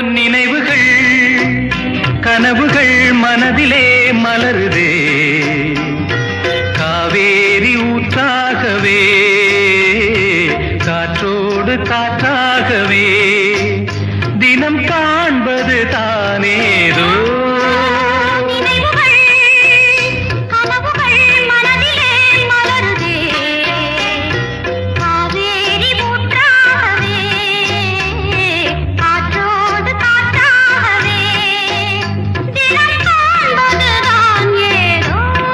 நினைவுகள் கனவுகள் மனதிலே மலருதே காவேரி ஊற்றாகவே காற்றோடு காற்றாகவே தினம் காண்பது தானேதோ நினைவுகள் கனவுகள் மனதிலே மலருதே காவேரி ஊற்றாகவே காற்றோடு காற்றாகவே தினம் காண்பதுதான் ஏதோ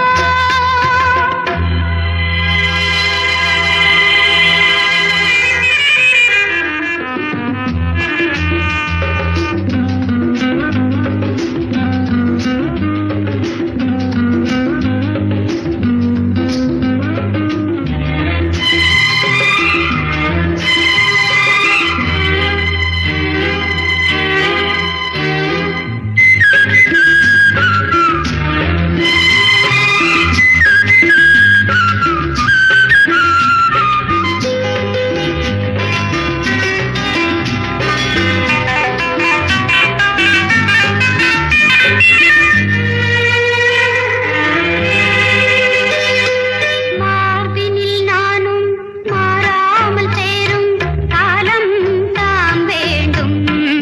மார்பினில் நானும் மாறாமல் சேரும் காலம் தான் வேண்டும்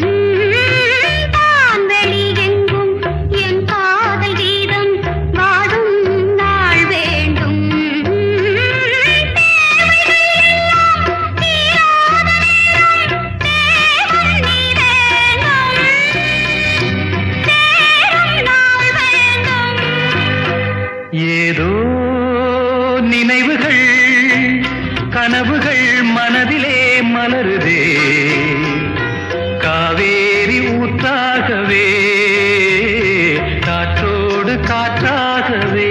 தான் வெளியெங்கும் என் காதல் கீதம் வாடும் நாள் வேண்டும் ஏதோ நினைவுகள் கனவுகள் மனதிலே மலருதே காவேரி ஊற்றாகவே காற்றோடு காற்றாகவே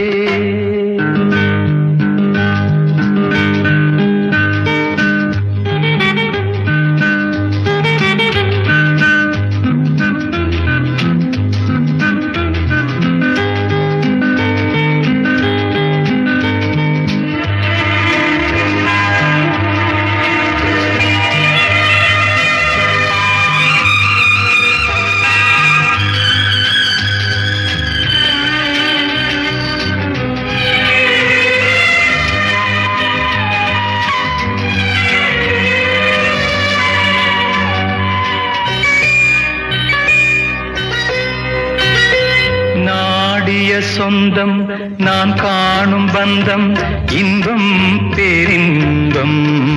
நாடிய சொந்தம் நான் காணும் பந்தம் இன்பம் பேரின்பம்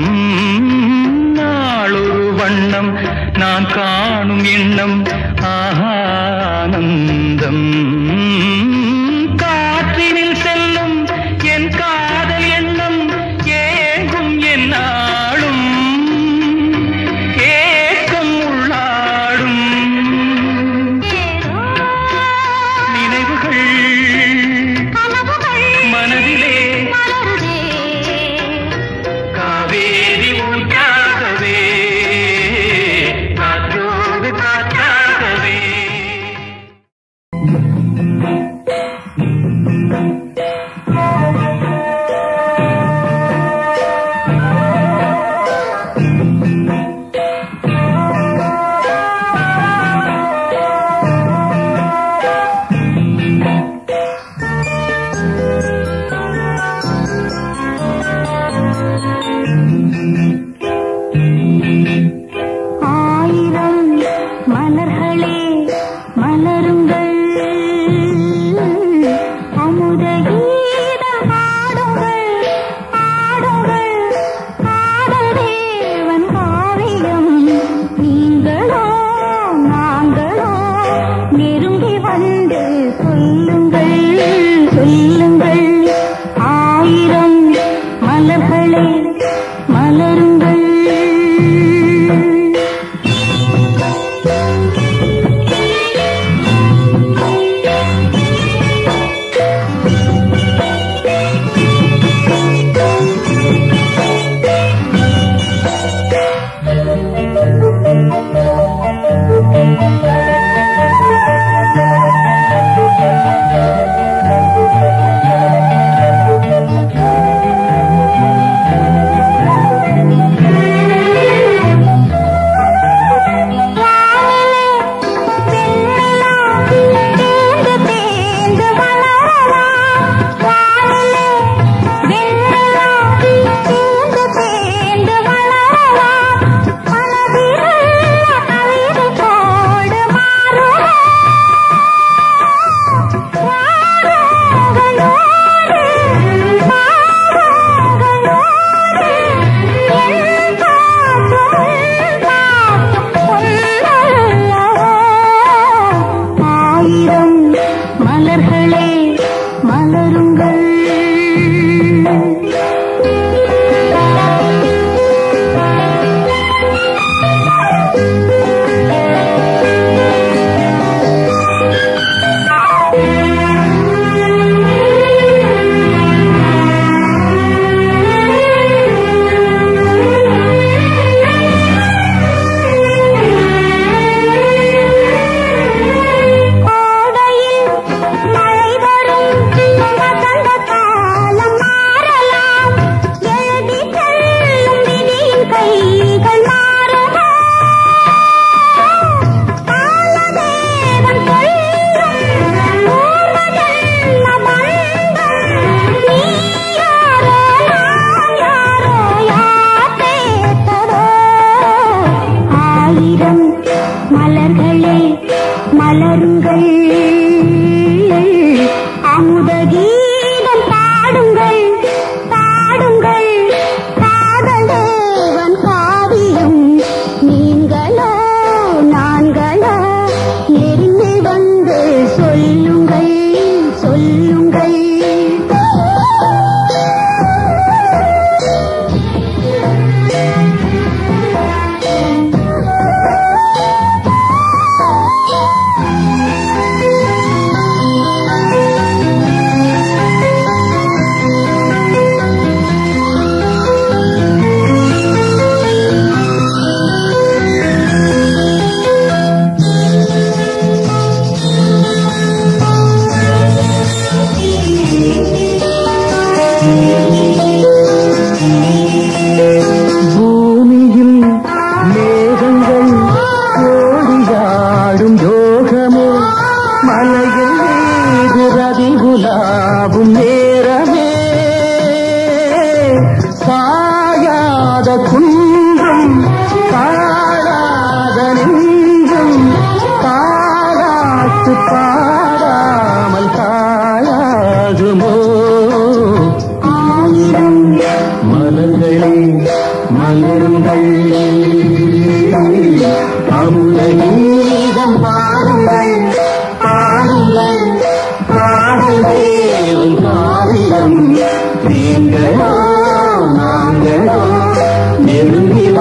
நாளொரு வண்ணம் நான் காணும் எண்ணம் ஆனந்தம் காற்றினில் செல்லும் என் காதல் எண்ணம் ஏங்கும் என் நாளும் ஏக்கம் உள்ளாடும் நினைவுகள் மனதிலே காவேரி ஊற்றாகவே காற்றோடு காற்றாகவே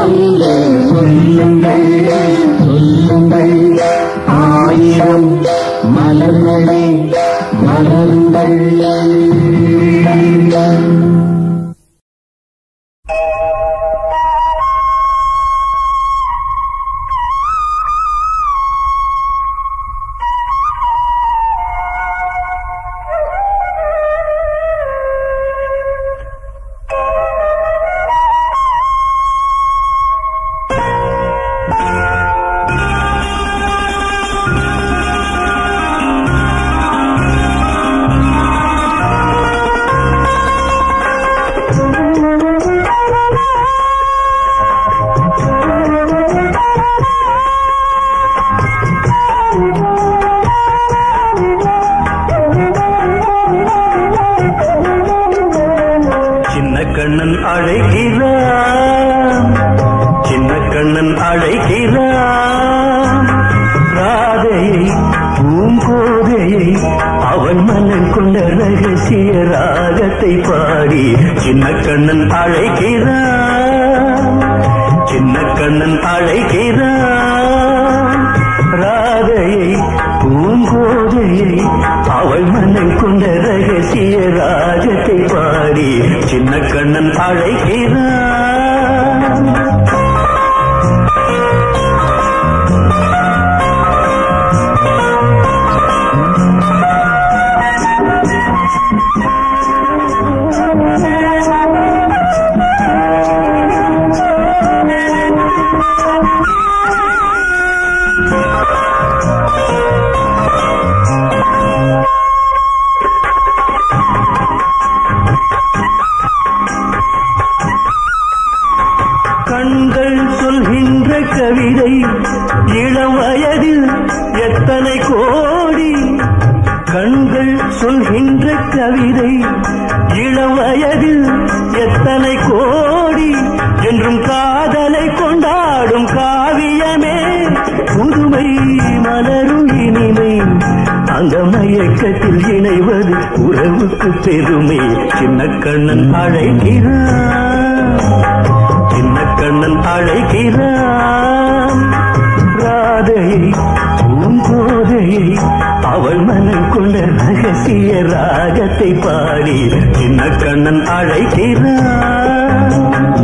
வந்து சொல்லுங்கள் சொல்லுங்கள் ஆயிரம் மலர்களே மலருங்கள் சின்ன கண்ணன் அழைக்கிறான் சின்ன கண்ணன் அழைக்கிறான் ராதையை பூங்கோதையை அவன் மன்னன் கொண்ட ரகசிய ராகத்தை பாடி சின்ன கண்ணன் அழைக்கிறான் சின்ன கண்ணன் அழைக்கிறான் ராதையை பூங்கோதையை அவள் மன்னன் கொண்ட ரகசிய ராகத்தை பாடி சின்ன கண்ணன் அழைக்கிறான் கண்கள் சொல்கின்ற கவிதை இளம் வயதில் எத்தனை கோடி கண்கள் சொல்கின்ற கவிதை இளம் வயதில் எத்தனை கோடி என்றும் காதலை கொண்டாடும் காவியமே புதுமை மலரும் இனிமை அந்த மயக்கத்தில் இணைவது உறவுக்கு பெருமை சின்ன கண்ணன் அழைக்கிறான் சின்ன கண்ணன் அழைக்கிறான் ராதையை பூங்கோதையை அவள் மனம் கொண்ட ரகசிய ராகத்தை பாடி சின்ன கண்ணன் அழைக்கிறான்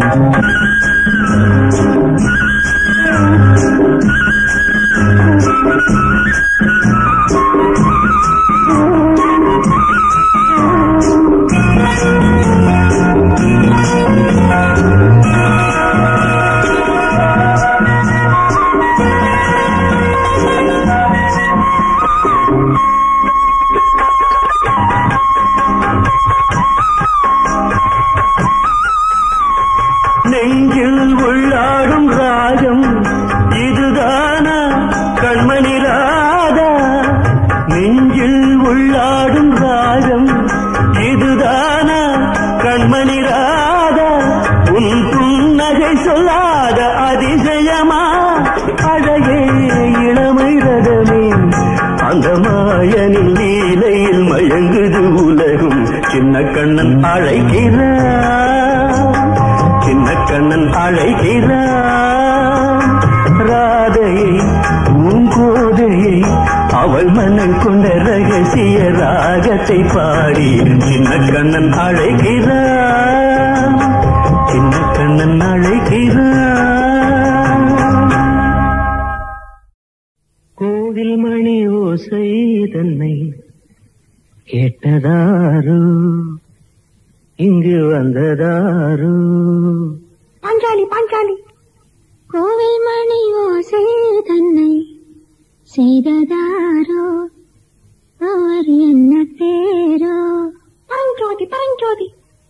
நெஞ்சில் உள்ளாடும் ராகம் இதுதானா கண்மணி ராதா நெஞ்சில் உள்ளாடும் ராகம் இதுதானா கண்மணி ராதா உன் புன்னகை சொல்லாத அதிசயமா அழகே இளமை ரதமே அந்த மாயனின் லீலையில் மயங்குது உலகும் சின்ன கண்ணன் அழைக்கிறான் சின்ன கண்ணன் அழைக்கிறான் ராதையை பூங்கோதையை அவள் மனம் கொண்ட ரகசிய ராகத்தை பாடி சின்ன கண்ணன் அழைக்கிறான் சின்ன கண்ணன் அழைக்கிறான் கோவில் மணி ஓசை தன்னை கேட்டதாரோ இங்கு வந்ததாரோ பாஞ்சாலி பாஞ்சாலி கோவில் மணி ஓசை தன்னை செய்ததாரோ அவர் என்ன பேரோ பரஞ்சோதி பரஞ்சோதி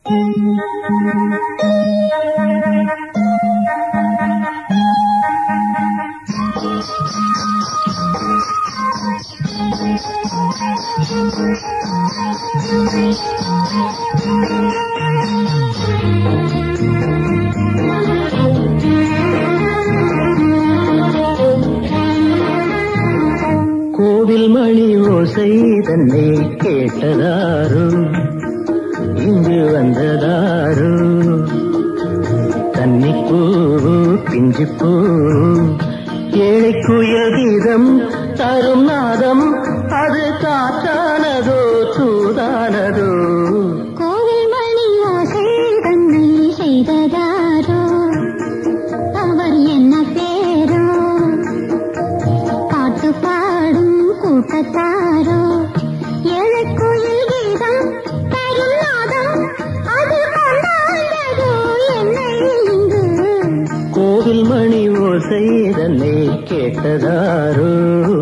கோவில் மணி ஓசை தன்னை கேட்டதாரோ இங்கு வந்ததாரோ கன்னிப்பூ குறிஞ்சிப்பூ ஏழை குயில் கீதம் தரும் நாதம் அது காற்றானதோ தூதானதோ கோவில் மணி ஓசை தன்னை செய்ததாரோ அவர் என்ன பேரோ பாட்டு பாடும் கூட்டத்தாரோ ஏழை கோயில் கீதம் தரும் நாதம் அது கொண்டாண்டதோ என்னை இங்கு கோவில் மணி ஓசை தன்னை கேட்டதாரோ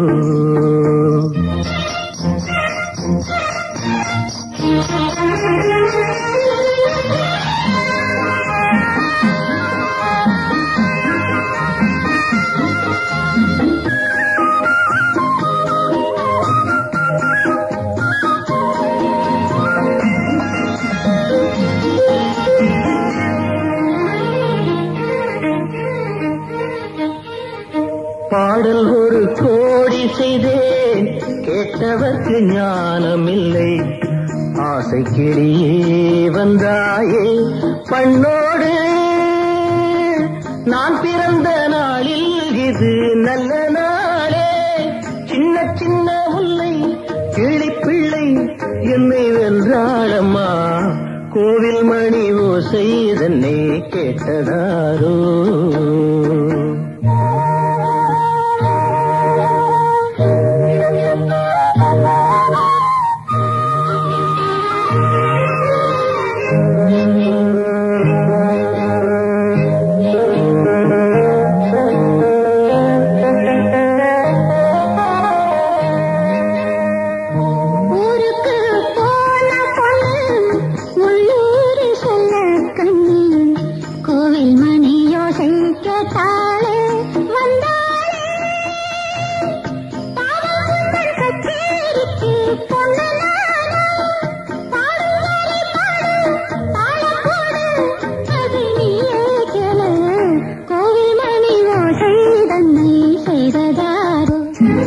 பாடல் ஒரு கோடி செய்தேன் கேட்டவர்க்கு ஞானமில்லை ஆசை கிளியே வந்தாயே பண்ணோடு நான் பிறந்த நாளில் இது நல்ல நாளே சின்ன சின்ன முல்லை கிளி பிள்ளை என்னை வென்றாளம்மா கோவில் மணி ஓசை தன்னை கேட்டதாரோ ஊருக்கு போன பொண்ணு உள்ளூர் சொல்ல கண்ணு கோவில் மணி யோசை கேட்டாளே வந்தாளே பாவங்கள் கச்சேரிக்கு பொண்ணு நானா? பாடுவாரே பாடு, தாளம் போடு, அது நீயே கேளு. கோவில் மணி ஓசை தன்னை செய்ததாரோ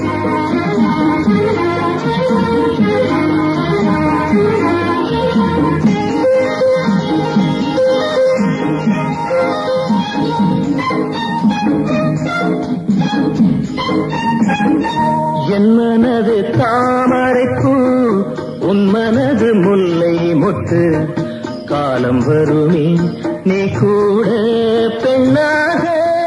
என் மனது தாமரைப்பூ உன் மனது முல்லை மொட்டு காலம் வருமே நீ கூட பெண்ணாக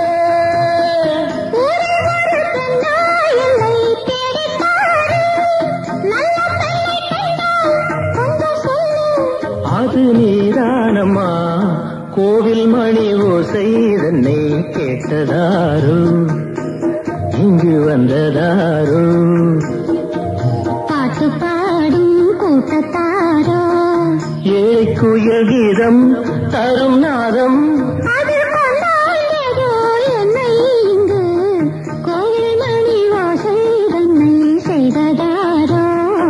அது நீதானம்மா கோவில் மணி ஓசை தன்னை கேட்டதாரோ இங்கு வந்ததாரோ பாட்டு பாடும் கூட்டத்தாரோ ஏழை குயில் கீதம் தரும் நாதம் அது கொண்டாடியதோ என்னை இங்கு கோவில் மணி வாசை தன்னை செய்ததாரோ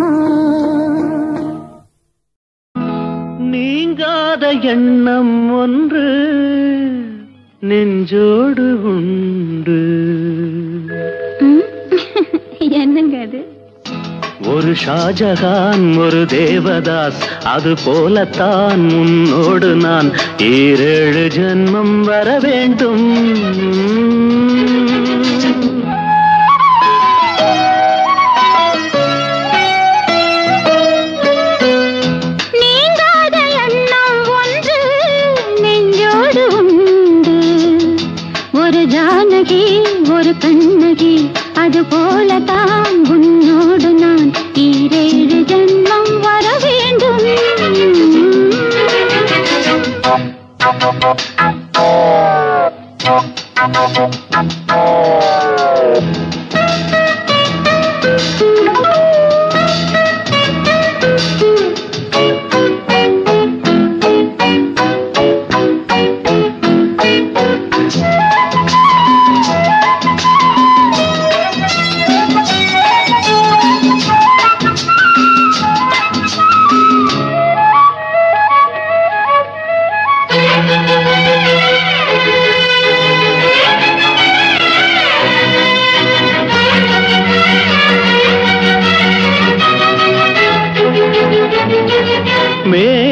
நீங்காத எண்ணம் ஒன்று நெஞ்சோடு உண்டு என்னங்க அது ஒரு ஷாஜகான் ஒரு தேவதாஸ் அது போலத்தான் உன்னோடு நான் ஈரேழு ஜென்மம் வர வேண்டும் நீங்காத எண்ணம் ஒன்று நெஞ்சோடு உண்டு ஒரு ஜானகி ஒரு கண்ணகி அது போலதான் உன்னோடு நான் ஈரேழு ஜென்மம் வர வேண்டும்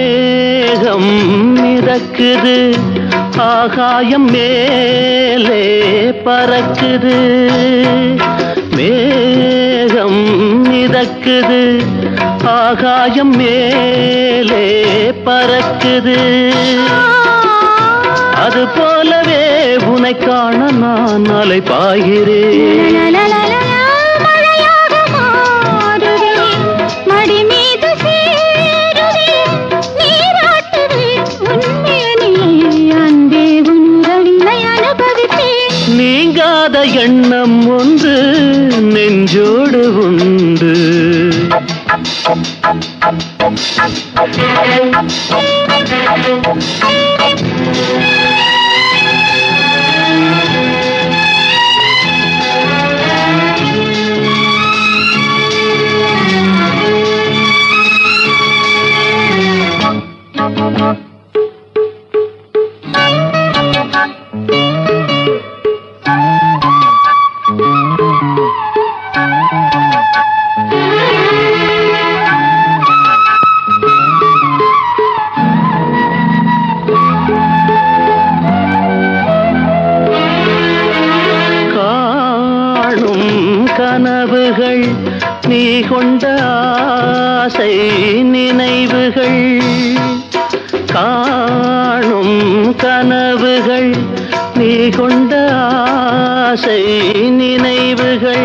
மேகம் மிதக்குது ஆகாயம் மேலே பறக்குது மேகம் மிதக்குது ஆகாயம் மேலே பறக்குது அது போலவே உனை காண நான் அலை பாய்கிறேன் லலலலலா, மழையாக மாறுதே, மடி மீது சேருதே, நீராட்டுதே, உன்மேனிலே அன்பே உன்னை அனுபவித்தேன் நீங்காத எண்ணம் ஒன்று நெஞ்சோடு உண்டு காணும் கனவுகள் நீ கொண்ட ஆசை நினைவுகள் காணும் கனவுகள் நீ கொண்ட ஆசை நினைவுகள்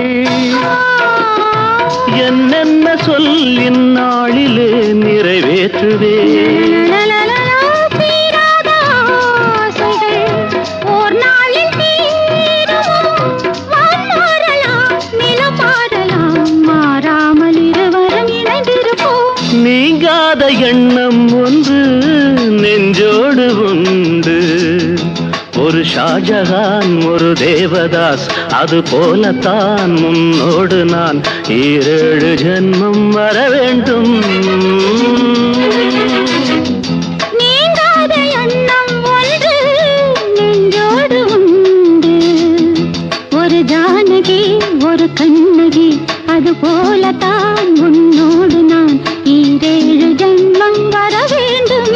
என்னென்ன சொல்லின் நாளிலே நிறைவேற்றுவே லலலலலா, தீராத ஆசைகள் ஓர் நாளில் தீருமோ? வான் மாறலாம், நிலம் மாறலாம், மாறாமல் இருவரும் இணைந்திருப்போம் நீங்காத எண்ணம் ஒன்று நெஞ்சோடு உண்டு ஒரு ஷாஜகான் ஒரு தேவதாஸ் அது போலத்தான் முன்னோடு நான் ஈரேழு ஜென்மம் வர வேண்டும் நீங்காத எண்ணம் ஒன்று நெஞ்சோடு உண்டு ஒரு ஜானகி ஒரு கண்ணகி அது போலத்தான் உன்னோடு நான் ஈரேழு ஜென்மம் வர வேண்டும்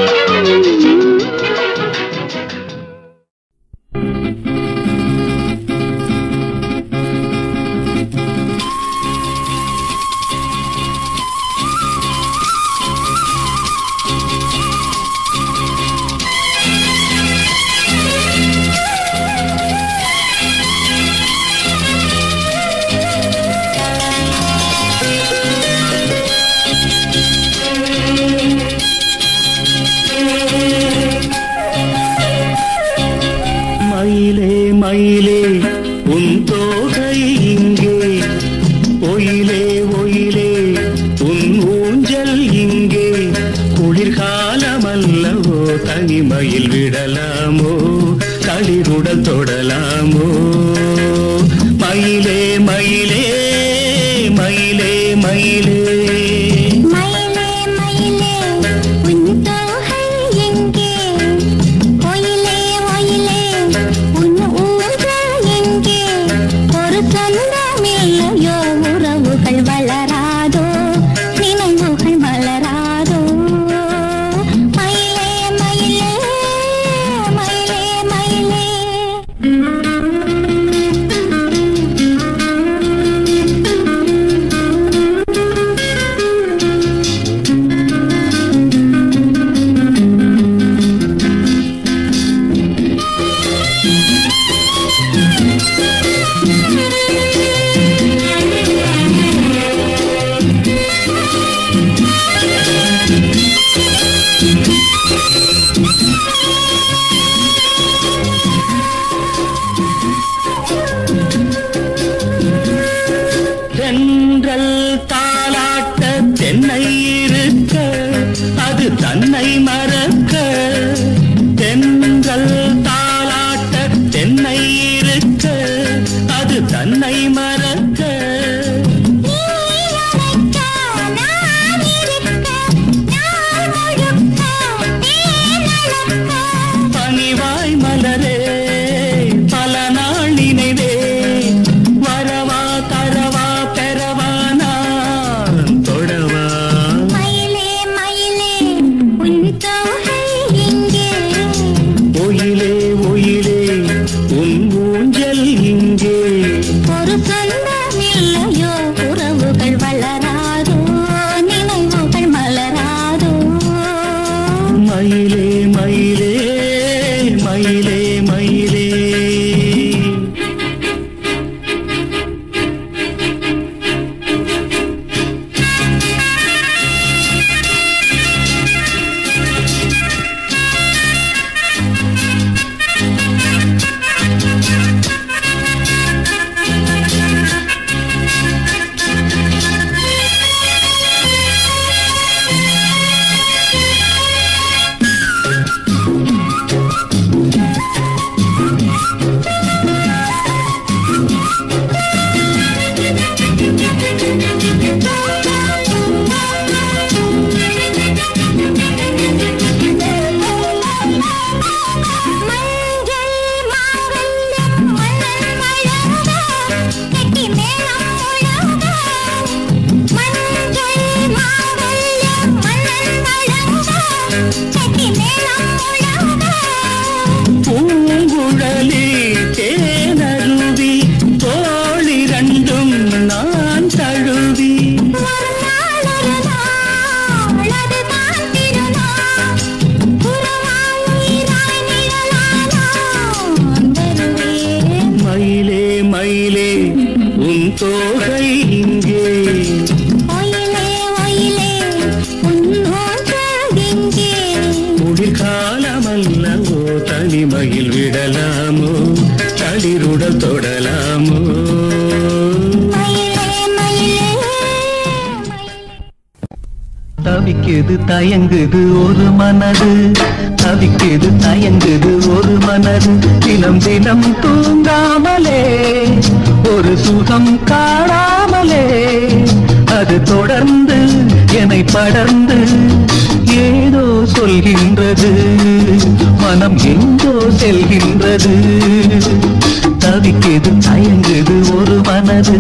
மயிலே மயிலே உன் தோகை இங்கே ஒயிலே ஒயிலே உன் ஊஞ்சல் இங்கே குளிர்காலமல்லவோ தனிமையில் விடலாமோ களிருடல் தொடலாமோ மயிலே மயிலே மயிலே மயிலே மயிலே மயிலே உன் தோகை எங்கே ஒயிலே ஒயிலே உன் ஊஞ்சல் எங்கே ஒரு சொந்தமில்லையோ உறவுகள் வளராதோ நினைவுகள் மலராதோ மயிலே மயிலே மயிலே மயிலே தென்றல் தாலாட்ட தென்னை இருக்க அது தன்னை மறக்க தென்றல் தாலாட்ட தென்னை இருக்க அது தன்னை மறக்க பனிவாய் மலரே பல நாள் நினைவே வரவா தரவா பெறவா நான் தொடவா மயிலே மயிலே உன் தோகை எங்கே ஒயிலே ஒயிலே உன் ஊஞ்சல் இங்கே ஒரு சொந்தம் இல்லையோ உறவுகள் வளராதோ நினைவுகள் மலராதோ மயிலே மயிலே மயிலே மயிலே மஞ்சள் மாங்கல்யம் மன்னன் மழக கெட்டி மேளம் முழங்க மஞ்சள் மாங்கல்யம் மன்னன் மழக கெட்டி மேளம் முழங்க பூங்குழலி தேனருவி தோளிரண்டும் நான் தழுவி ஒரு நாள் ஒரு நாள் அதுதான் திருநாள் உறவாய் உயிராய் நிழலானான் வருவேன் மயிலே மயிலே உன் தோகை இங்கே ஒயிலே ஒயிலே உன்னோடு எங்கே குளிர்காலமல்லவோ தனிமையில் விடலாமோ தளிருடல் தொடலாமோ மயிலே மயிலே தவிக்குது தயங்குது ஒரு மனது தவிக்குது தயங்குது ஒரு மனது தினம் தினம் தூங்காமலே ஒரு சுகம் காணாமலே அது தொடர்ந்து என்னை படர்ந்து ஏதோ சொல்கின்றது மனம் எங்கோ செல்கின்றது தவிக்குது தயங்குது ஒரு மனது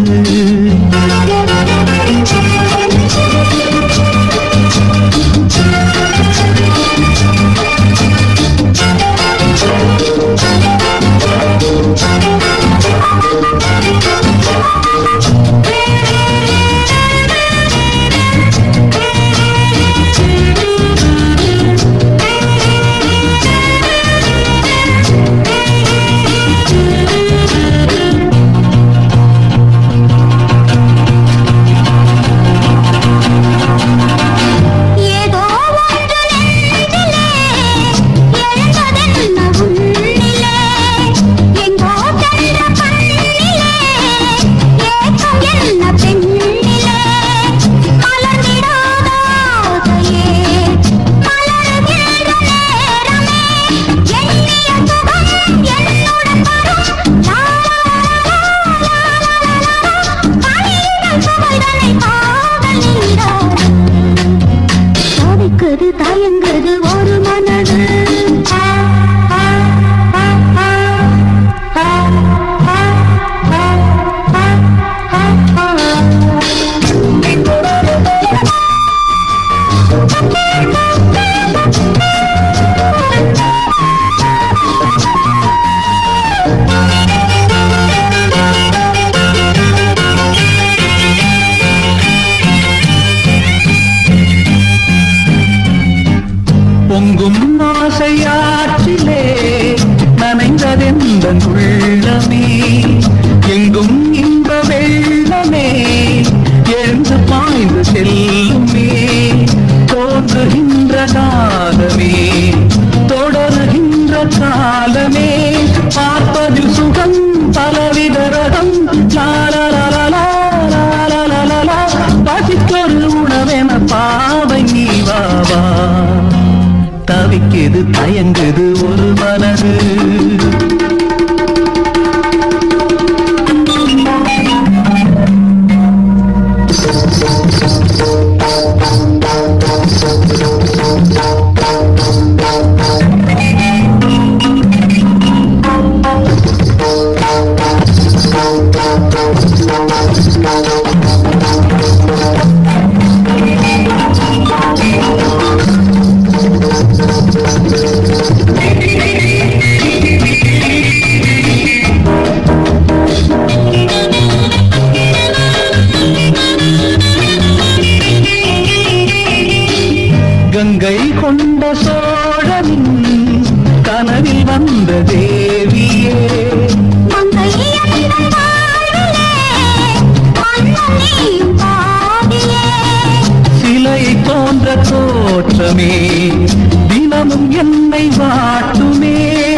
வாட்டுமே தினமும் என்னை வாட்டுமே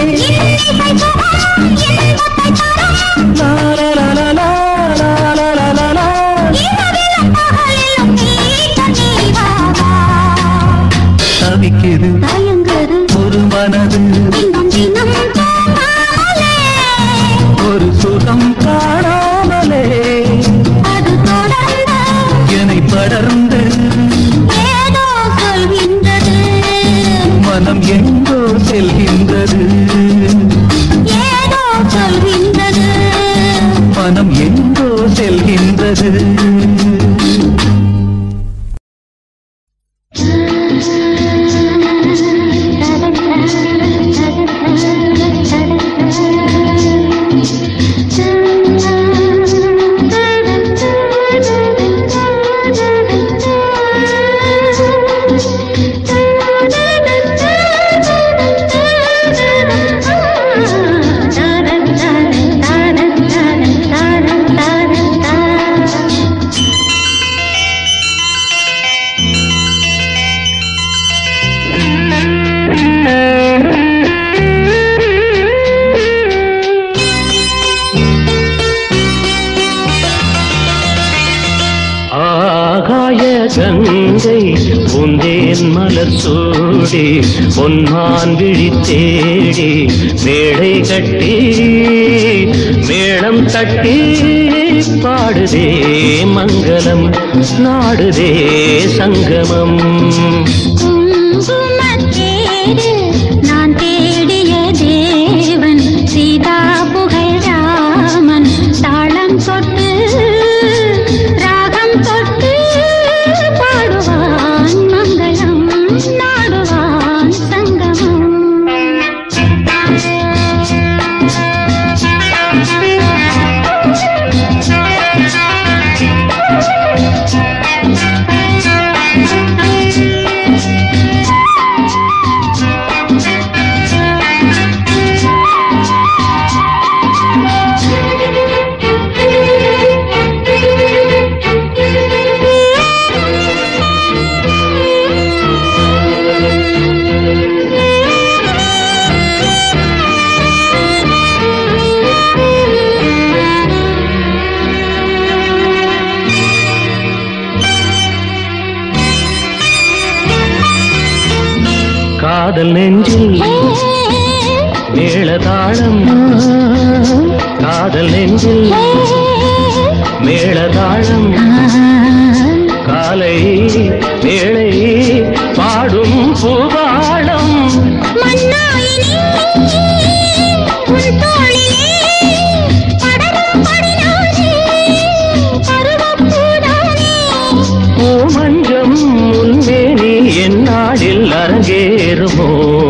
லா, லா, லா, லா, லா, லா, லா, லா, லா, லா. தவிக்குது ஒரு மனது ஒரு சுகம் காணாமலே என்னை படர்ந்து மனம் எங்கோ செல்கின்றது மனம் எங்கோ செல்கின்றது ஆகாய கங்கை பூந்தேன் மலர் சூடி பொன்மான் விழி தேடி மேடை கட்டி மேளம் தட்டி பாடுதே மங்களம் நாடுதே சங்கமம் நான் தேடிய தேவன் சீதா புகழ் ராமன் தாளம் தொட்டு ராகம் தொட்டு பாடுவான் மங்களம் நாடுவான் சங்கமம் காதல் நெஞ்சில் மேளதாளம் காதல் நெஞ்சில் மேளதாளம் காலை வேளை பாடும் பூபாளம் மன்னாயினி உன் தோளிலே படரும் படினானே பருவப்பூதானே பூமஞ்சம் முன்மேனி என்னாடில் அரங்கேறுமோ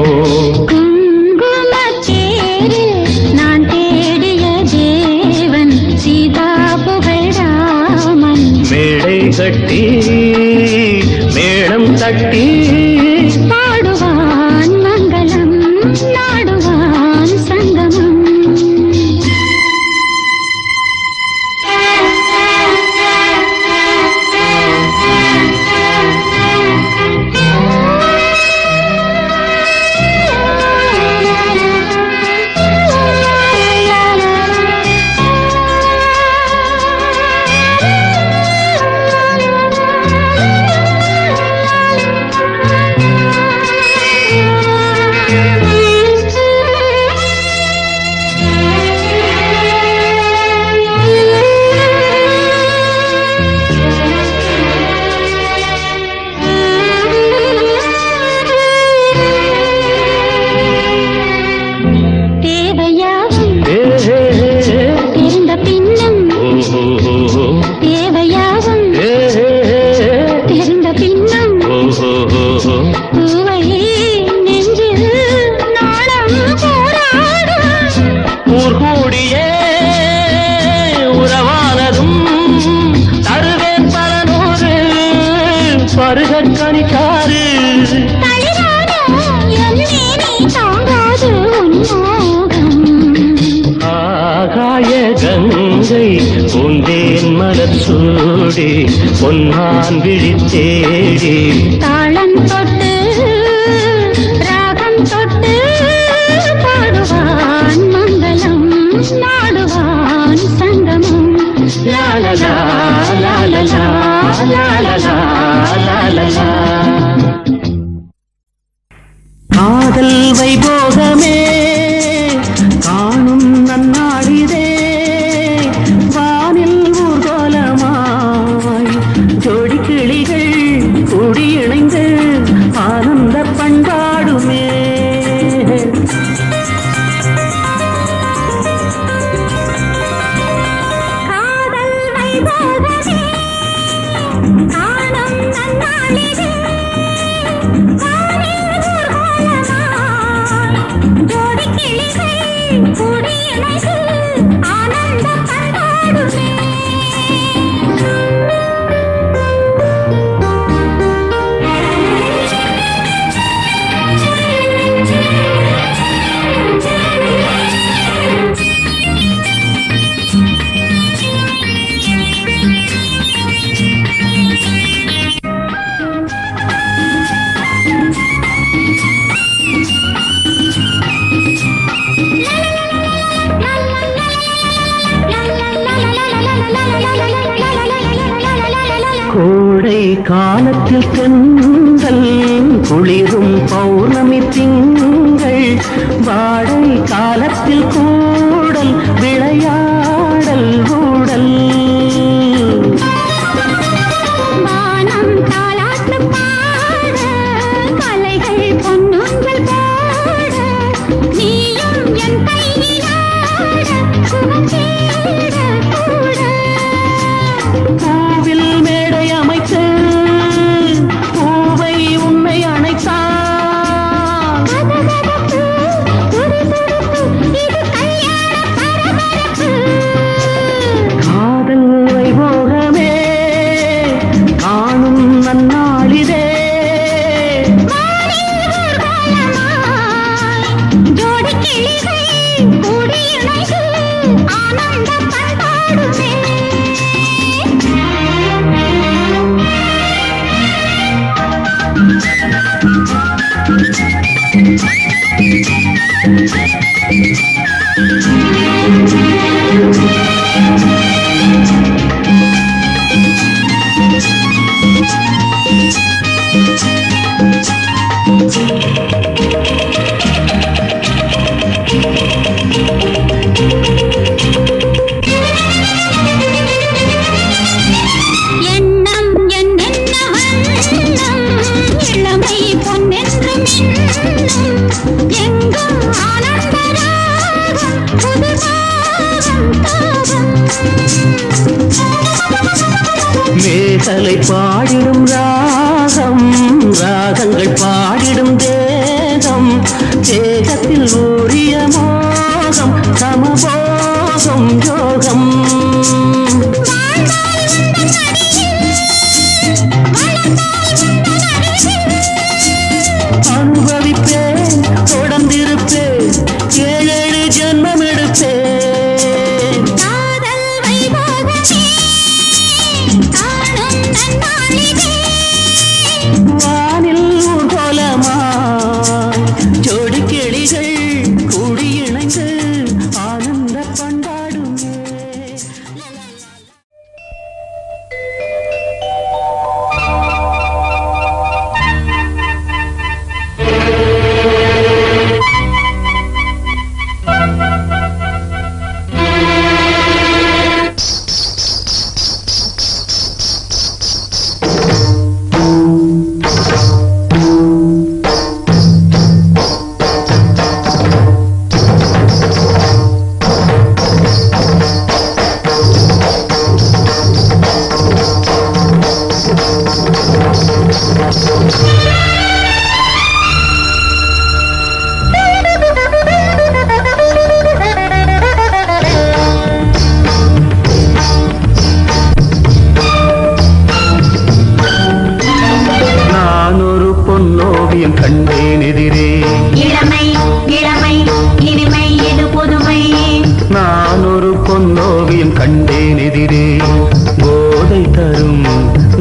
குங்குமத்தேரு நான் தேடிய தேவன் சீதா புகழ் ராமன் மேடை கட்டி மேளம் தட்டி பாடுவான் மங்களம் நாடுவான் சங்கமம் தேவையாகும் ஏ, ஏ, ஏ, தெரிந்த பின்னும் ஓ, ஓ, ஓ, ஓ. தேவையாகும் ஏ, ஏ, ஏ, ஏ. தெரிந்த பின்னும் ஓ, ஓ, ஓ, ஓ. பூவை நெஞ்சில் நாளம் போராடும் ஊர் கூடியே உறவானதும் தருவேன் பல நூறு பருகற் கணிக்காரு தளிரான என் மேனி தாங்காது உன் மோகம் ஆகாய கங்கை பூந்தேன் மலர் சூடி பொன்மான் விழி தேடி தாளம் தொட்டு பொன் சங்கமம் லா லா லா லா லா லா லா லா லா லா லா லா காதல் வைபோகமே காணும் நன்னாடிதே வானில் ஊர்கோலமாய் ஜோடி கிளிகள் கூடி இணைந்து ஆனந்த பண்பாடுமே காதல் வைபோகமே காணும் நன்னாளிதே வானில் ஊர்வலமாய் ஜோடி கிளிகள் கூடி இணைந்து ஆனந்த பண்பாடுமே கோடை காலத்தில் தென்றல் குளிரும் பௌர்ணமி திங்கள் வாடை காலத்தில் கூடல் விளையாடல் ஊடல் வானம் தாலாட்டு பாட கலைகள் பொன்னொன்றல் போட நீயும் என் கையிலாட சுகம் தேட கூட பூவில் மேடை அமைத்து பூவை உன்னை அணைத்தான் கதகதப்பு, துடிதுடிப்பு, இது கல்யாண பரபரப்பு. காதல் வைபோகமே காணும் நன்னாளிதே வானில் ஊர்வலமாய் ஜோடி கிளிகள் கூடி இணைந்து ஆனந்த பண்பாடுமே எண்ணம் என்னென்ன வண்ணம் இளமை பொன்னென்றும் எண்ணம் எங்கும் ஆனந்த ராகம் புது ராகம் தாகம் மேகலை பாடிடும் ராகம் ராகங்கள் பாடிடும் தேகம் தேகத்தில் ஊறிய மோகம் சமபோகம் யோகம் வாழ்ந்தால் உந்தன் அடியில் வளர்ந்தால் உந்தன் அருகில் அனுபவிப்பேன் தொடர்ந்திருப்பேன் ஏழேழு ஜென்மம் எடுப்பேன் காதல் வைபோகமே காணும் நன்னாளிதே வானில் ஊர்கோலமாய் ஜோடி கிளிகள் கூடி இணைந்து ஆனந்த பண்பாடுமே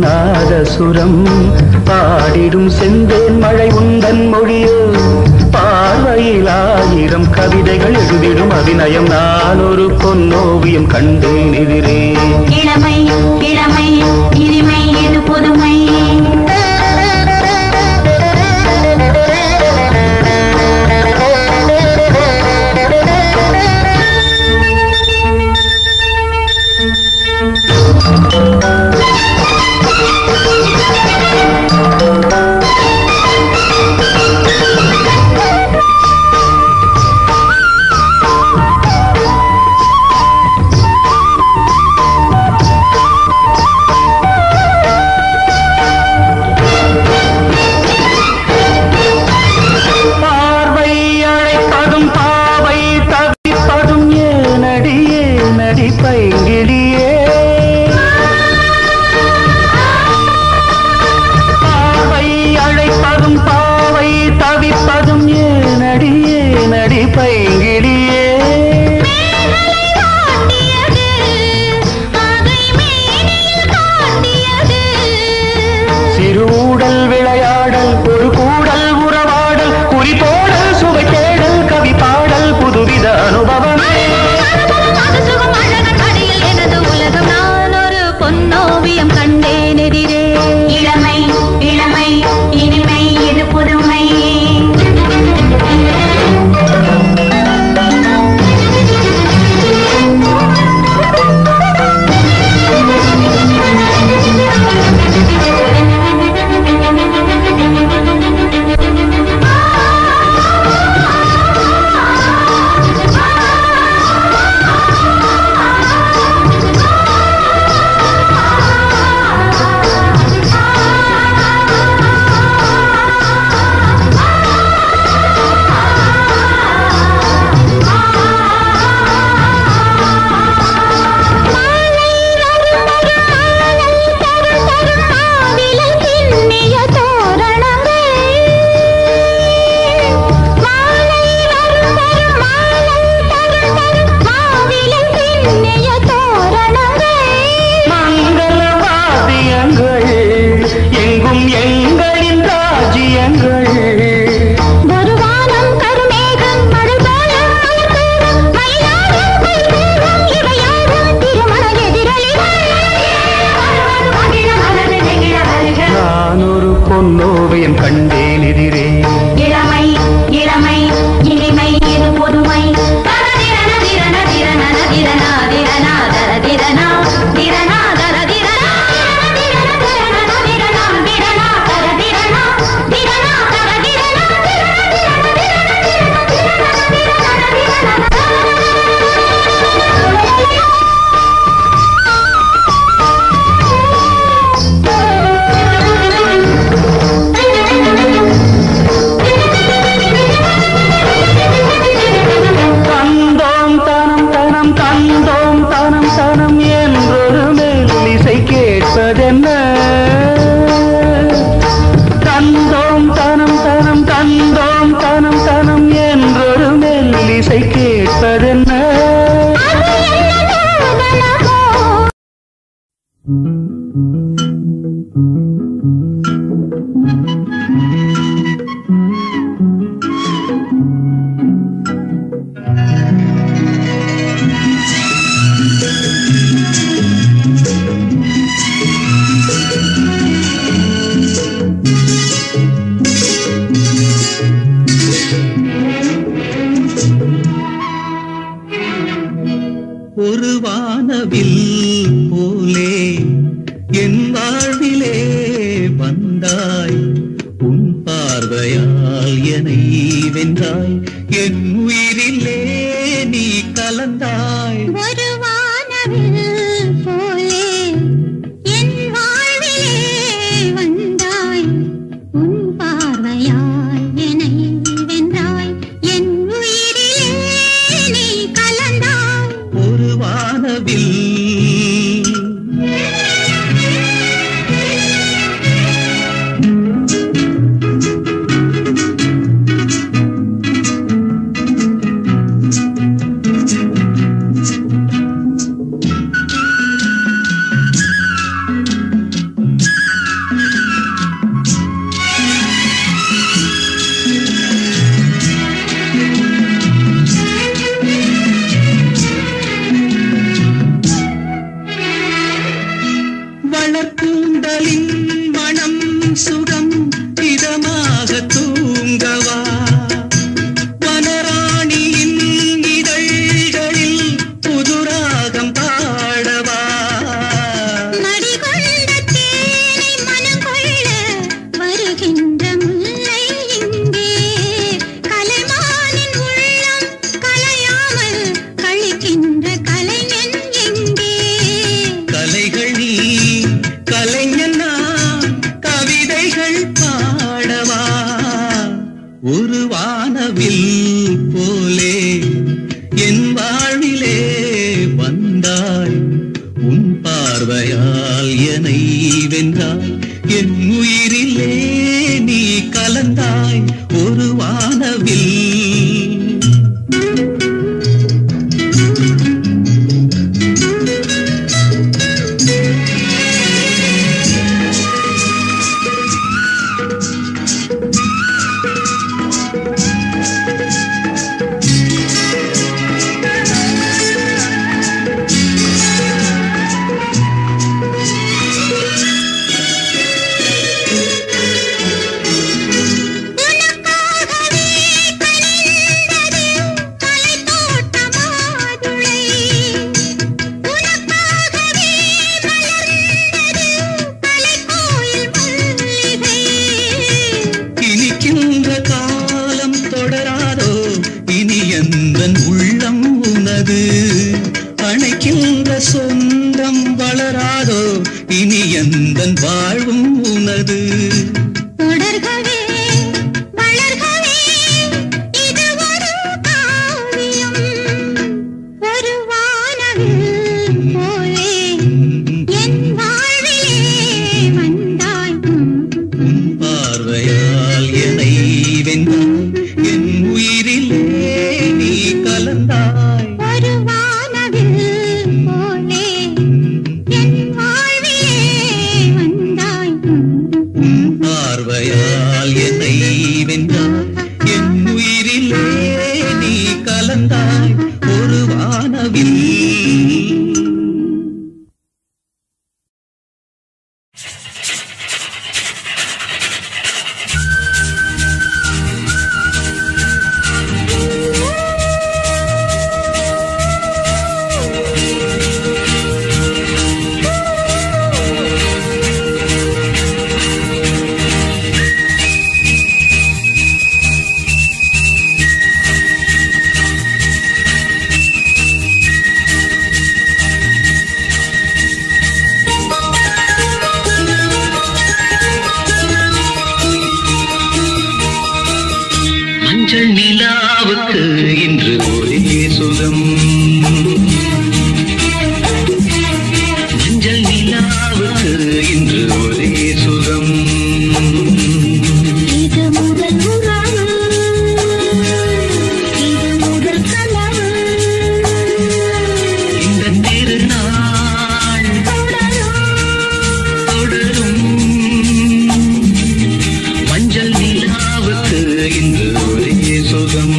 நாதசுரம் பாடிடும் செந்தேன் மழை உந்தன் மொழியோ பார்வையில் ஆயிரம் கவிதைகள் எழுதிடும் அபிநயம் நான் ஒரு பொன்னோவியம் கண்டேன் எதிரே இளமை இளமை இனிமை இது புதுமை பார்வை அழைப்பதும் பாவை தவிப்பதும் ஏனடி ஏனடி பைங்கிடியே பார்வை அழைப்பதும் பாவை தவிப்பதும் ஏனடி ஏனடி பைங்கிடியே காட்டியது அதை மேனியில் காட்டியது சிறுடல் விளையாடல் ஒரு கூடல் உறவாடல் குறிப்போடல் சுவை தேடல் கவி பாடல் புதுவித அனுபவமே அது சுகம் அழகன் அடியில் எனது உலகம் நான் ஒரு பொன்னோவியம் கண்டேன் எதிரே இளமை இளமை இனிமை இது புதுமை மங்கள வாத்தியங்கள் எங்கும் எங்களின் ராஜ்யங்கள் நான் ஒரு பொன்னோவியம் கண்டேன் எதிரே இளமை இளமை இனிமை இது புதுமை தரதிரன திரன திரன திரனா திரனா தர திரனா திரனா தர திரனா திரன திரன திரனா திரனா தர திரனா திரனா தர திரனா தந்தோம் தனம் தனம் தந்தோம் தனம் தனம் என்றொரு மெல்லிசை கேட்பதென்ன தந்தோம் தனம் தனம் தந்தோம் தனம் தனம் என்றொரு மெல்லிசை கேட்பதென்ன ஒரு வானவில் போலே என் வாழ்விலே வந்தாய் உன் பார்வையால் என்னை வென்றாய் என் உயிரிலே நீ கலந்தாய் ஒரு வானவில் போலே என் வாழ்விலே வந்தாய் உன் பார்வையால் என்னை வென்றாய் என் உயிரிலே நீ கலந்தாய் ஒரு வானவில் வந்தாய் உன் பார்வையால் என்னை வென்றாய் என் உயிரிலே நீ கலந்தாய் ஒரு வானவில் இனிக்கின்ற காலம் தொடராதோ இனி எந்தன் உள்ளம் உனது அணைக்கின்ற சொந்தம் வளராதோ இனி எந்தன் வாழ்வும் உனது தொடர்கவே வளர்கவே இது ஒரு காவியம் ஒரு வானவில் போலே என் வாழ்விலே வந்தாய் உன் பார்வையால் என்னை வென்றாய் என் உயிரிலே நீ கலந்தாய் ஒரு வானவில் போலே என் வாழ்விலே வந்தாய் உன் பார்வையால் என்னை வென்றாய் என் உயிரிலே நீ கலந்தாய் ஒரு வானவில் மஞ்சள் நிலாவுக்கு இன்று ஒரே சுகம் மஞ்சள் நிலாவுக்கு இன்று ஒரே சுகம் இது முதல் உறவு இது முதல் கனவு இந்த திருநாள் தொடரும் மஞ்சள் நிலாவுக்கு இன்று ஒரே சுகம்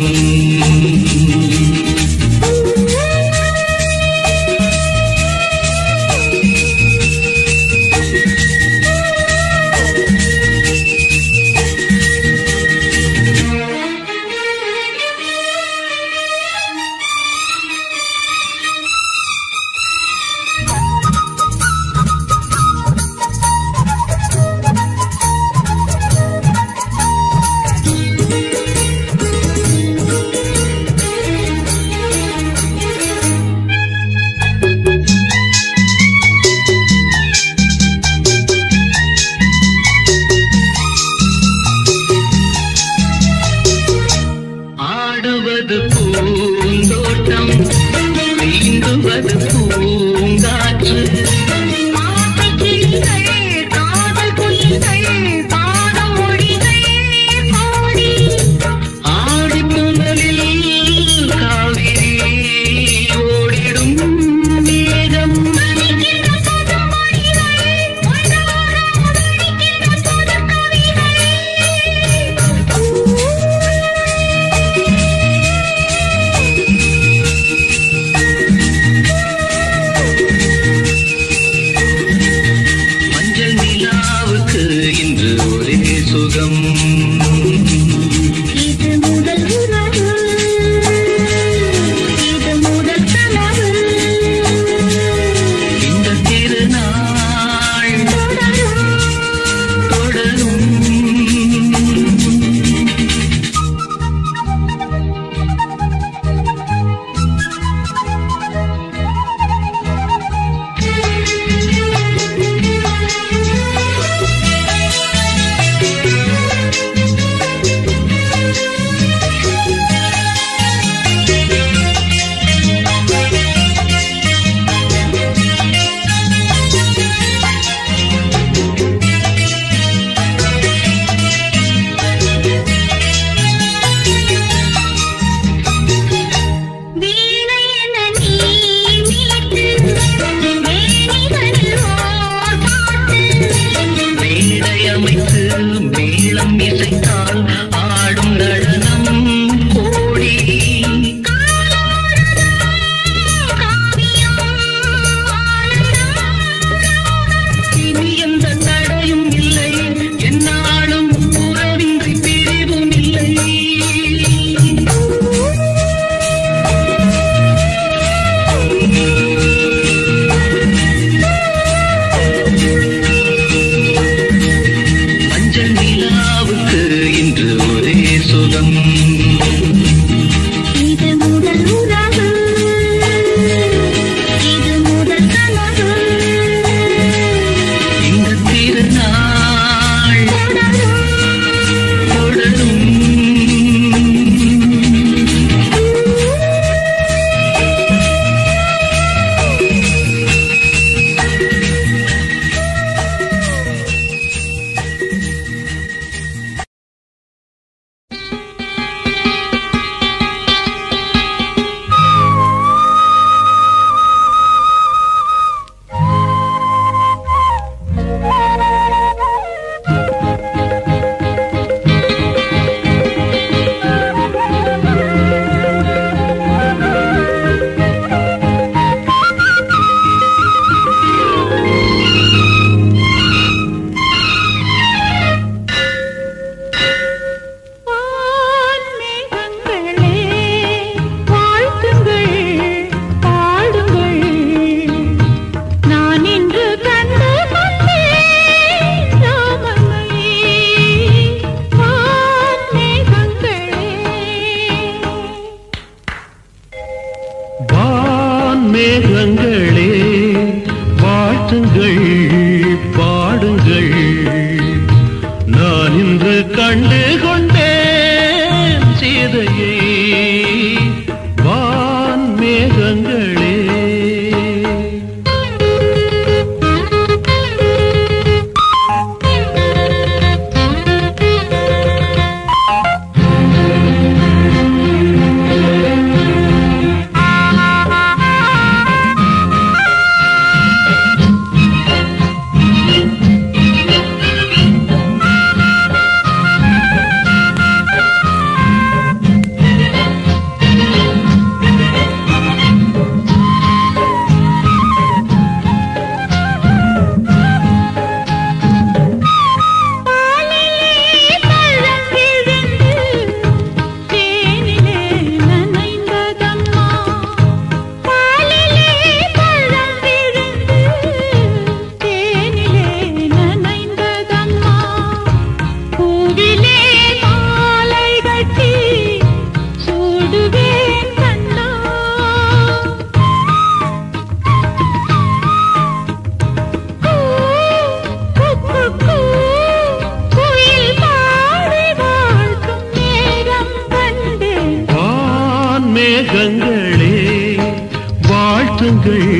ஆடுவது பூந்தோட்டம் நீந்துவது பூங்காற்று ஆசைக் கிளிகள், காதல் குயில்கள், பாதம் மொழிகள் பாடி ஆடி புனலில் காவிரி ஓடிடும் மேகம் நனைக்கின்ற புதுமொழிகள், ஒன்றாக உதிர்க்கின்ற புதுக்கவிகள்.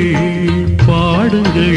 பாடுங்கள்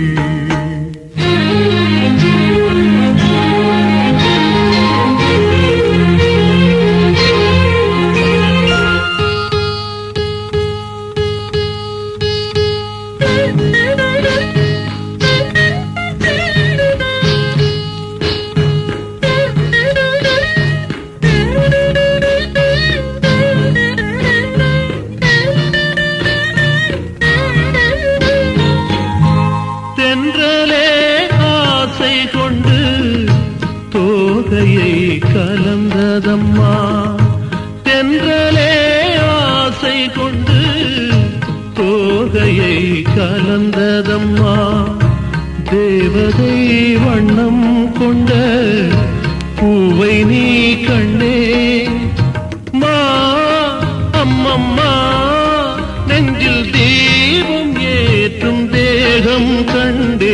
தென்றலே ஆசை கொண்டு தோகையை கலந்ததம்மா தென்றலே ஆசை கொண்டு தோகையை கலந்ததம்மா தேவதை வண்ணம் கொண்ட பூவை நீ கண்டே மா அம்மம்மா நெஞ்சில் தீபம் ஏற்றும் தேகம் கண்டே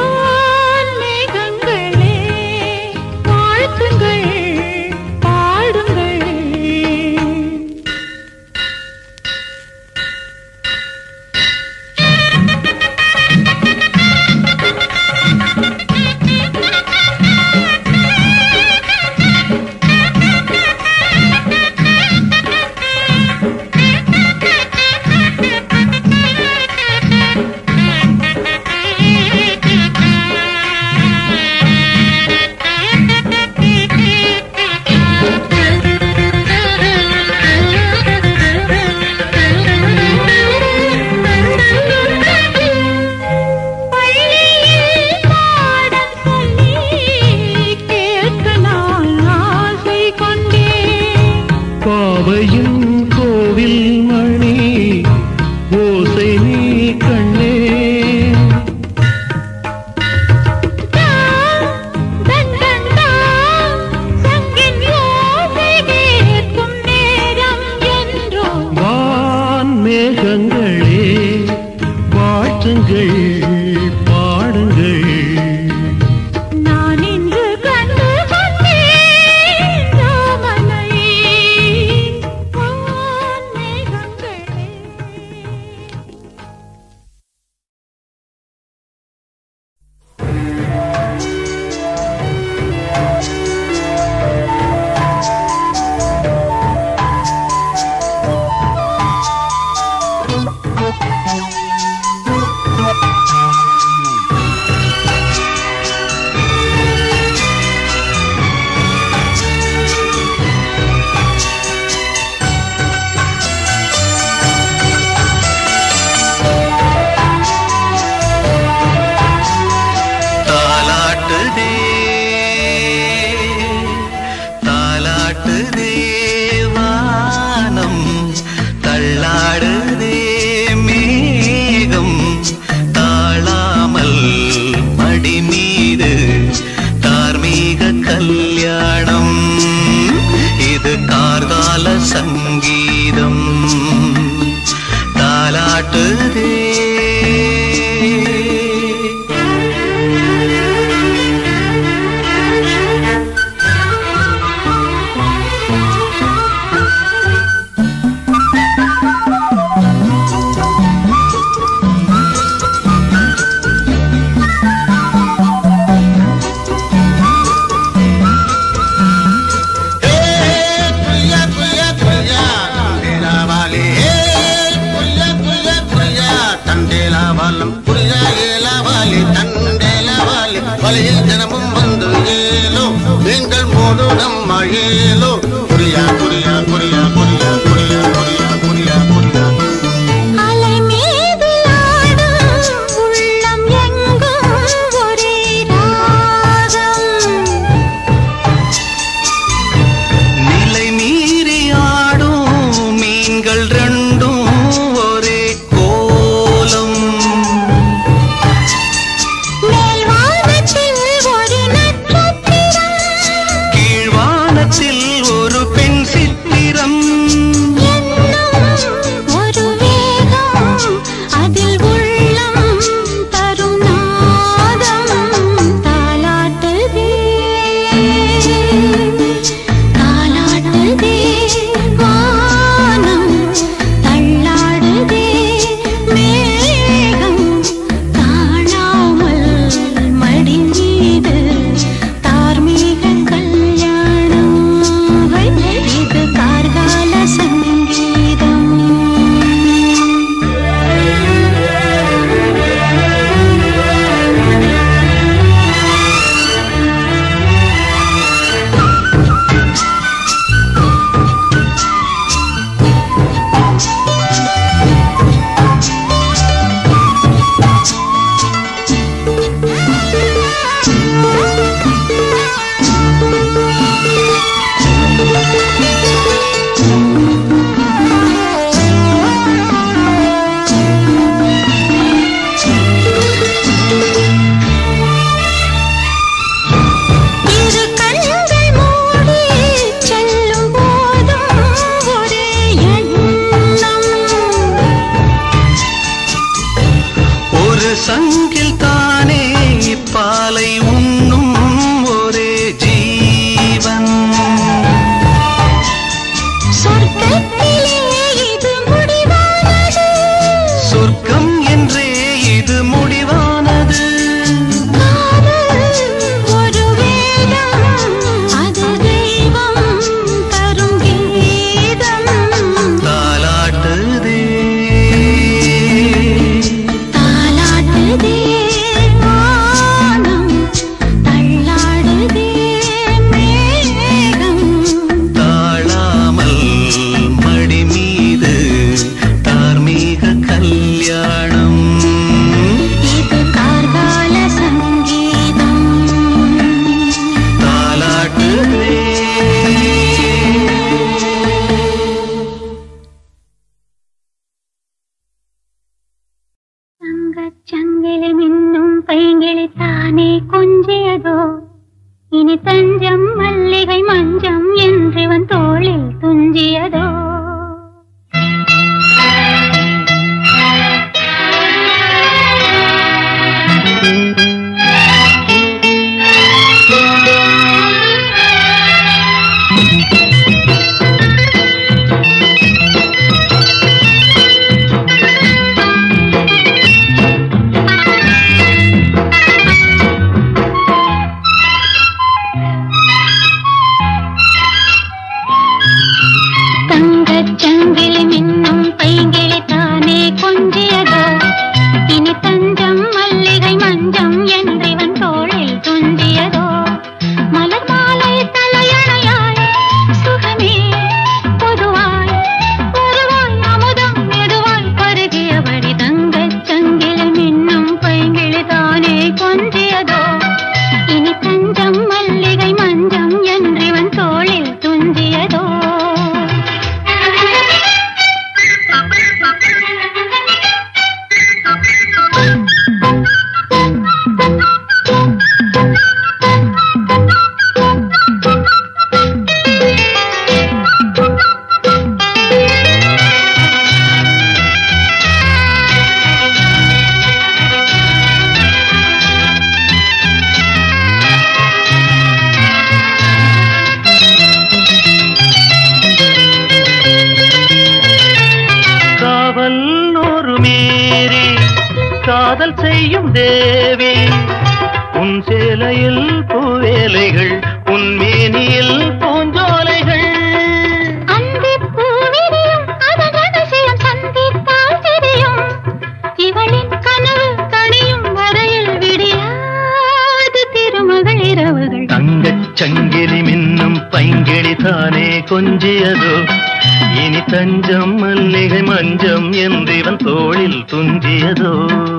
மேகங்களே வாழ்த்துங்கள் பாடுங்கள் பள்ளியில் பாடம் சொல்லி கேட்க நான் ஆசை கொண்டேன் பாவையின் கோவில் மணி ஓசை நீ கண்ணே தன் தன் தான் சங்கின் ஓசை கேட்கும் நேரம் என்றோ வான் மேகங்களே வாழ்த்துங்கள் பாடுங்கள் நான் இன்று கண்டு கொண்டேன் ராமனை வான் மேகங்களே தாலாட்டுதே தாலாட்டுதே வானம் தள்ளாடுதே மேகம் தாழாமல் மடி மீது தார்மீக கல்யாணம் இது கார்கால சங்கீதம் தாலாட்டுதே வழியில் தினமும் வந்து ஏலோ நீங்கள் மோது நம்ம ஏலோ புரியா புரியா புரியா புரியா புரியா புரியா புரியா புரியா அலை மீது ஆடும் உள்ளம் எங்கும் ஒரே ராகம் நிலை மீறி ஆடும் மீன்கள் ரெண்டும் ஒரே கோலம் மேல் வானத்தில் ஒரு நட்சத்திரம் கீழ்வானத்தில் ஒரு பெண் சித்திரம் ஒரு சங்கில் தானே பாலை உண்ணும் ஒரே ஜீவன் சொர்க்கத்திலே இது முடிவானது சொர்க்கம் என்றே இது முடிவானது காதல் ஒரு வேதம் அது தெய்வம் தரும் கீதம் தாலாட்டுதே தாலாட்டுதே வானம் தள்ளாடுதே மேகம் தாழாமல் மடி மீது தார்மீக கல்யாணம் இது கார்கால சங்கீதம் தாலாட்டுதே தங்கச் சங்கிலி மின்னும் பைங்கிளி தானே கொஞ்சியதோ இனி தஞ்சம் மல்லிகை மஞ்சம் என்றிவன் தோளில் துஞ்சியதோ தங்கச் சங்கிலி மின்னும் பைங்கிளி தானே கொஞ்சியதோ இனி தஞ்சம் மல்லிகை மஞ்சம் என்றிவன் தோளில் துஞ்சியதோ மலர் மாலை தலையணையாய் சுகமே பொதுவாய் ஒருவாய் அமுதம் மெதுவாய் பருகியபடி தங்கச் சங்கிலி மின்னும் பைங்கிளி தானே கொஞ்சியதோ இனி தஞ்சம் மல்லிகை மஞ்சம் என்றிவன் தோளில் துஞ்சியதோ காவல் ஒரு மீறி காதல் செய்யும் தேவி உன் சேலையில் பூவேலைகள் உன் மேனியில் பூஞ்சோலைகள் அந்திப் பூவிரியும் அதன் ரகசியம் சந்தித்தால் தெரியும். இவளின் கனவு கனியும் வரையில் விடியாது திருமகள் இரவுகள் தங்கச் சங்கிலி மின்னும் பைங்கிளி தானே கொஞ்சியதோ இனி தஞ்சம் மல்லிகை மஞ்சம் என்றிவன் தோளில் துஞ்சியதோ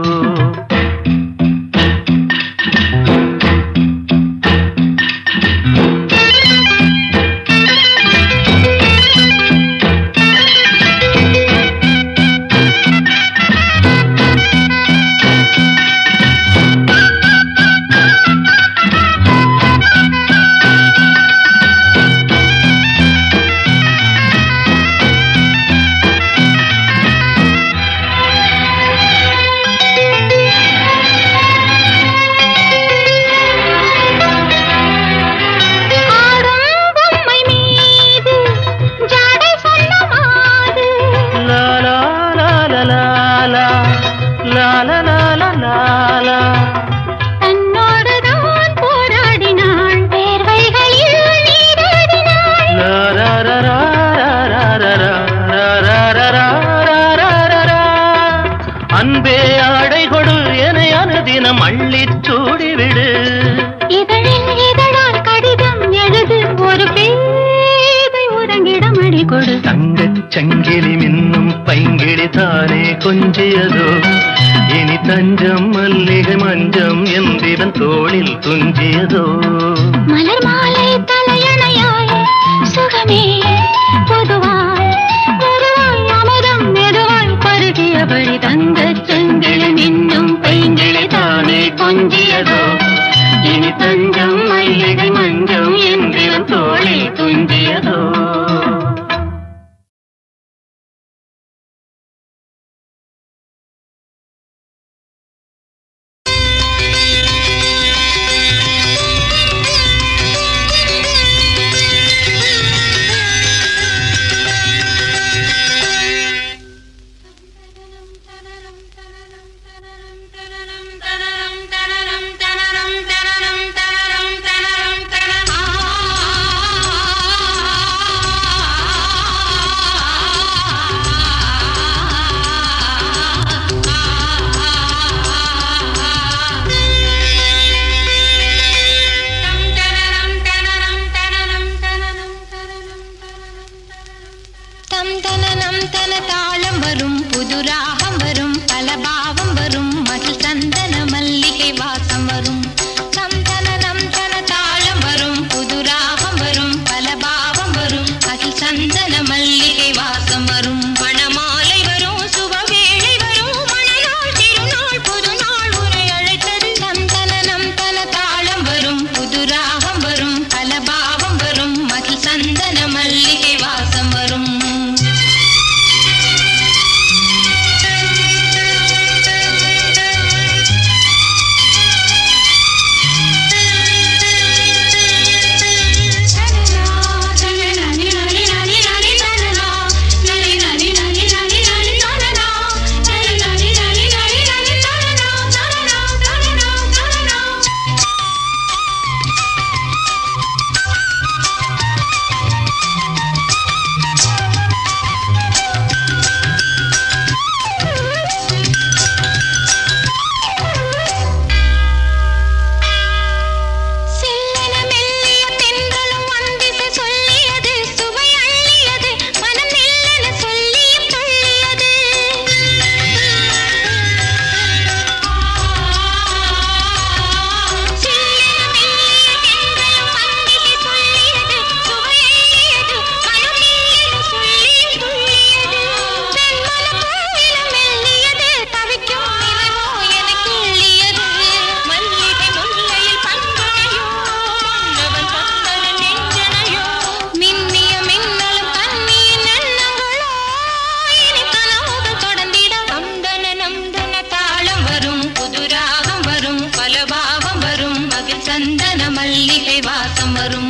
ஆடும் பொம்மை மீது ஜாடை சொல்ல மாது. லா லா லா லா லா லா. லா லா லா லா லா லா. தன்னோடுதான் போராடினாள் வேர்வைகளில் நீராடினாள் லா ரா ரா ரா ரா ரா ரா ரா ரா ரா ரா ரா ரா ரா ரா. அன்பே ஆடை கொடு என அனுதினம் அள்ளிச் சூடிவிடு இதழில் இதழால் கடிதம் எழுது ஒரு பேதை உறங்கிடம் அடி கொடு தங்கச் சங்கிலி மின்னும் பைங்கிளி தானே கொஞ்சியதோ இனி தஞ்சம் மல்லிகை மஞ்சம் என்றிவன் தோளில் துஞ்சியதோ மலர் மாலை தலையணையாய் சுகமே பொதுவாய் பொதுவாய் அமுதம் மெதுவாய் பருகியபடி தங்கச் செங்கிழி மின்னும் பைங்கிளி தானே கொஞ்சியதோ இனி தஞ்சம் மல்லிகை மஞ்சம் என்றிவன் தோளில் துஞ்சியதோ வரும்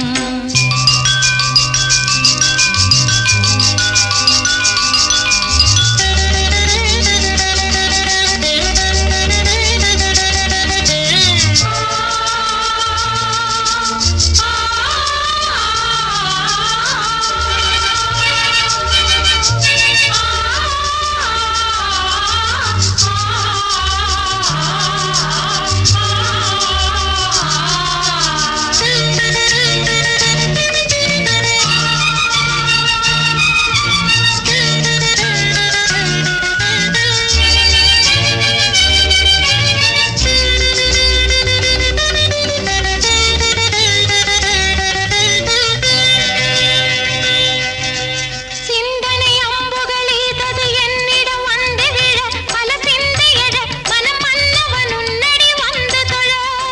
சிந்தனை அம்புகள் ஈதது என்னிடம் வந்து விழ பல சிந்தை எழ மனம் மன்னவன் உன்னடி வந்து தொழ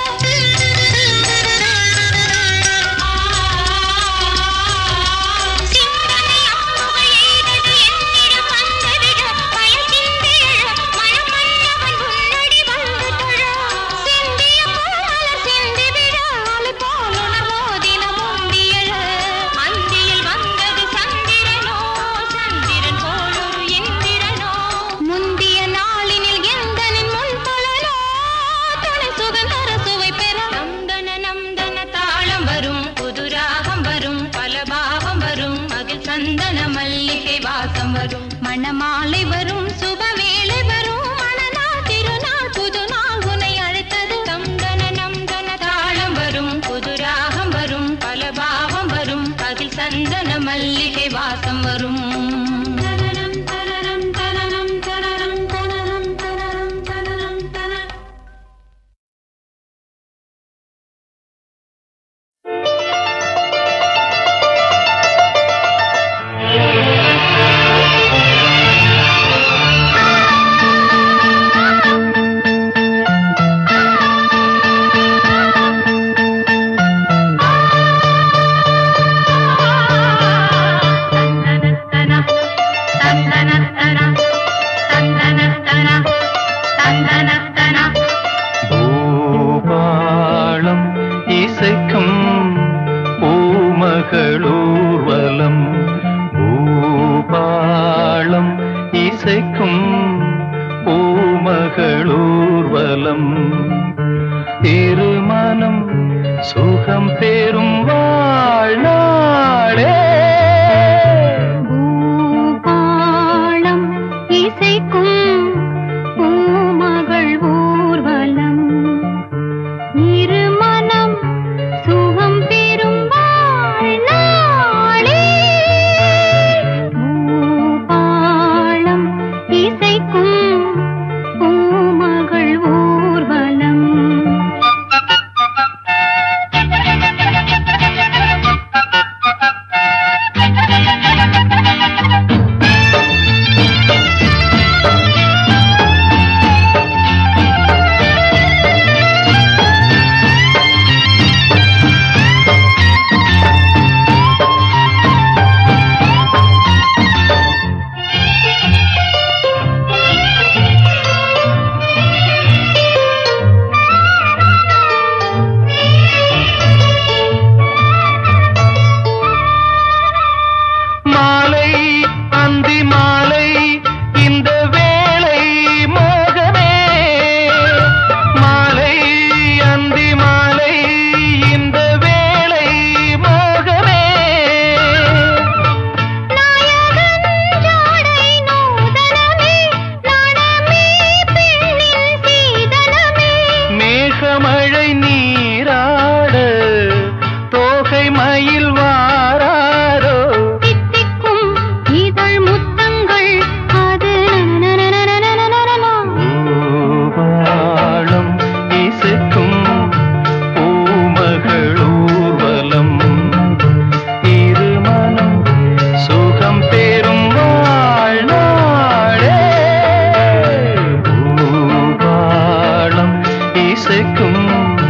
சிந்தனை அம்புகள் ஈதது என்னிடம் வந்து விழ பல சிந்தை எழ மனம் மன்னவன் உன்னடி வந்து தொழ சிந்திய போல சிந்தி விழ அலை போல் உணர்வோதின முந்தி எழ அந்தியில் வந்தது சந்திரனோ சந்திரன் போல் ஒரு இந்திரனோ முந்திய நாளினில் எந்தனின் முன் புலனோ துணை சுகந்தர சுவை பெற நந்தன நந்தன தாளம் வரும் புது ராகம் வரும் பல பாவம் வரும் அதில் சந்தன மல்லிகை வாசம் வரும் மணமாலை வரும் சுபவேளை வரும் மணநாள் திருநாள் புது நாள் உன்னை அழைத்தது நந்தன நந்தன தாளம் வரும் புது ராகம் வரும் பல பாவம் வரும் அதில் சந்தன மல்லிகை வாசம் வரும் தனனம் தனனம் தனனம் தனனம் தனனம் தனனம் தனனம் தனனம் பூபாளம் இசைக்கும் பூமகளூர்வலம் பூபாளம் இசைக்கும் பூமகளூர்வலம் திருமணம் சுகம் பெறும் வாழ்நாளே பூபாளம் இசைக்கும் பூமகள் ஊர்வலம் இருமனம் சுகம் பெறும் வாழ்நாளே பூபாளம் இசைக்கும் பூமகள் ஊர்வலம் மாலை அந்தி மாலை இந்த வேளை மோகமே மாலை அந்தி மாலை இந்த வேளை மோகமே நாயகன் ஜாடை நூதனமே நாணமே பெண்ணின் சீதனமே மேகமழை நீராட தோகை மயில் வாராரோ தித்திக்கும் இதழ் முத்தங்கள் அது நனனனனனனனனனனனன. பூபாளம் இசைக்கும் பூமகளூர்வலம் இருமனம் சுகம் பெறும் வாழ்நாளே பூபாளம் இசைக்கும்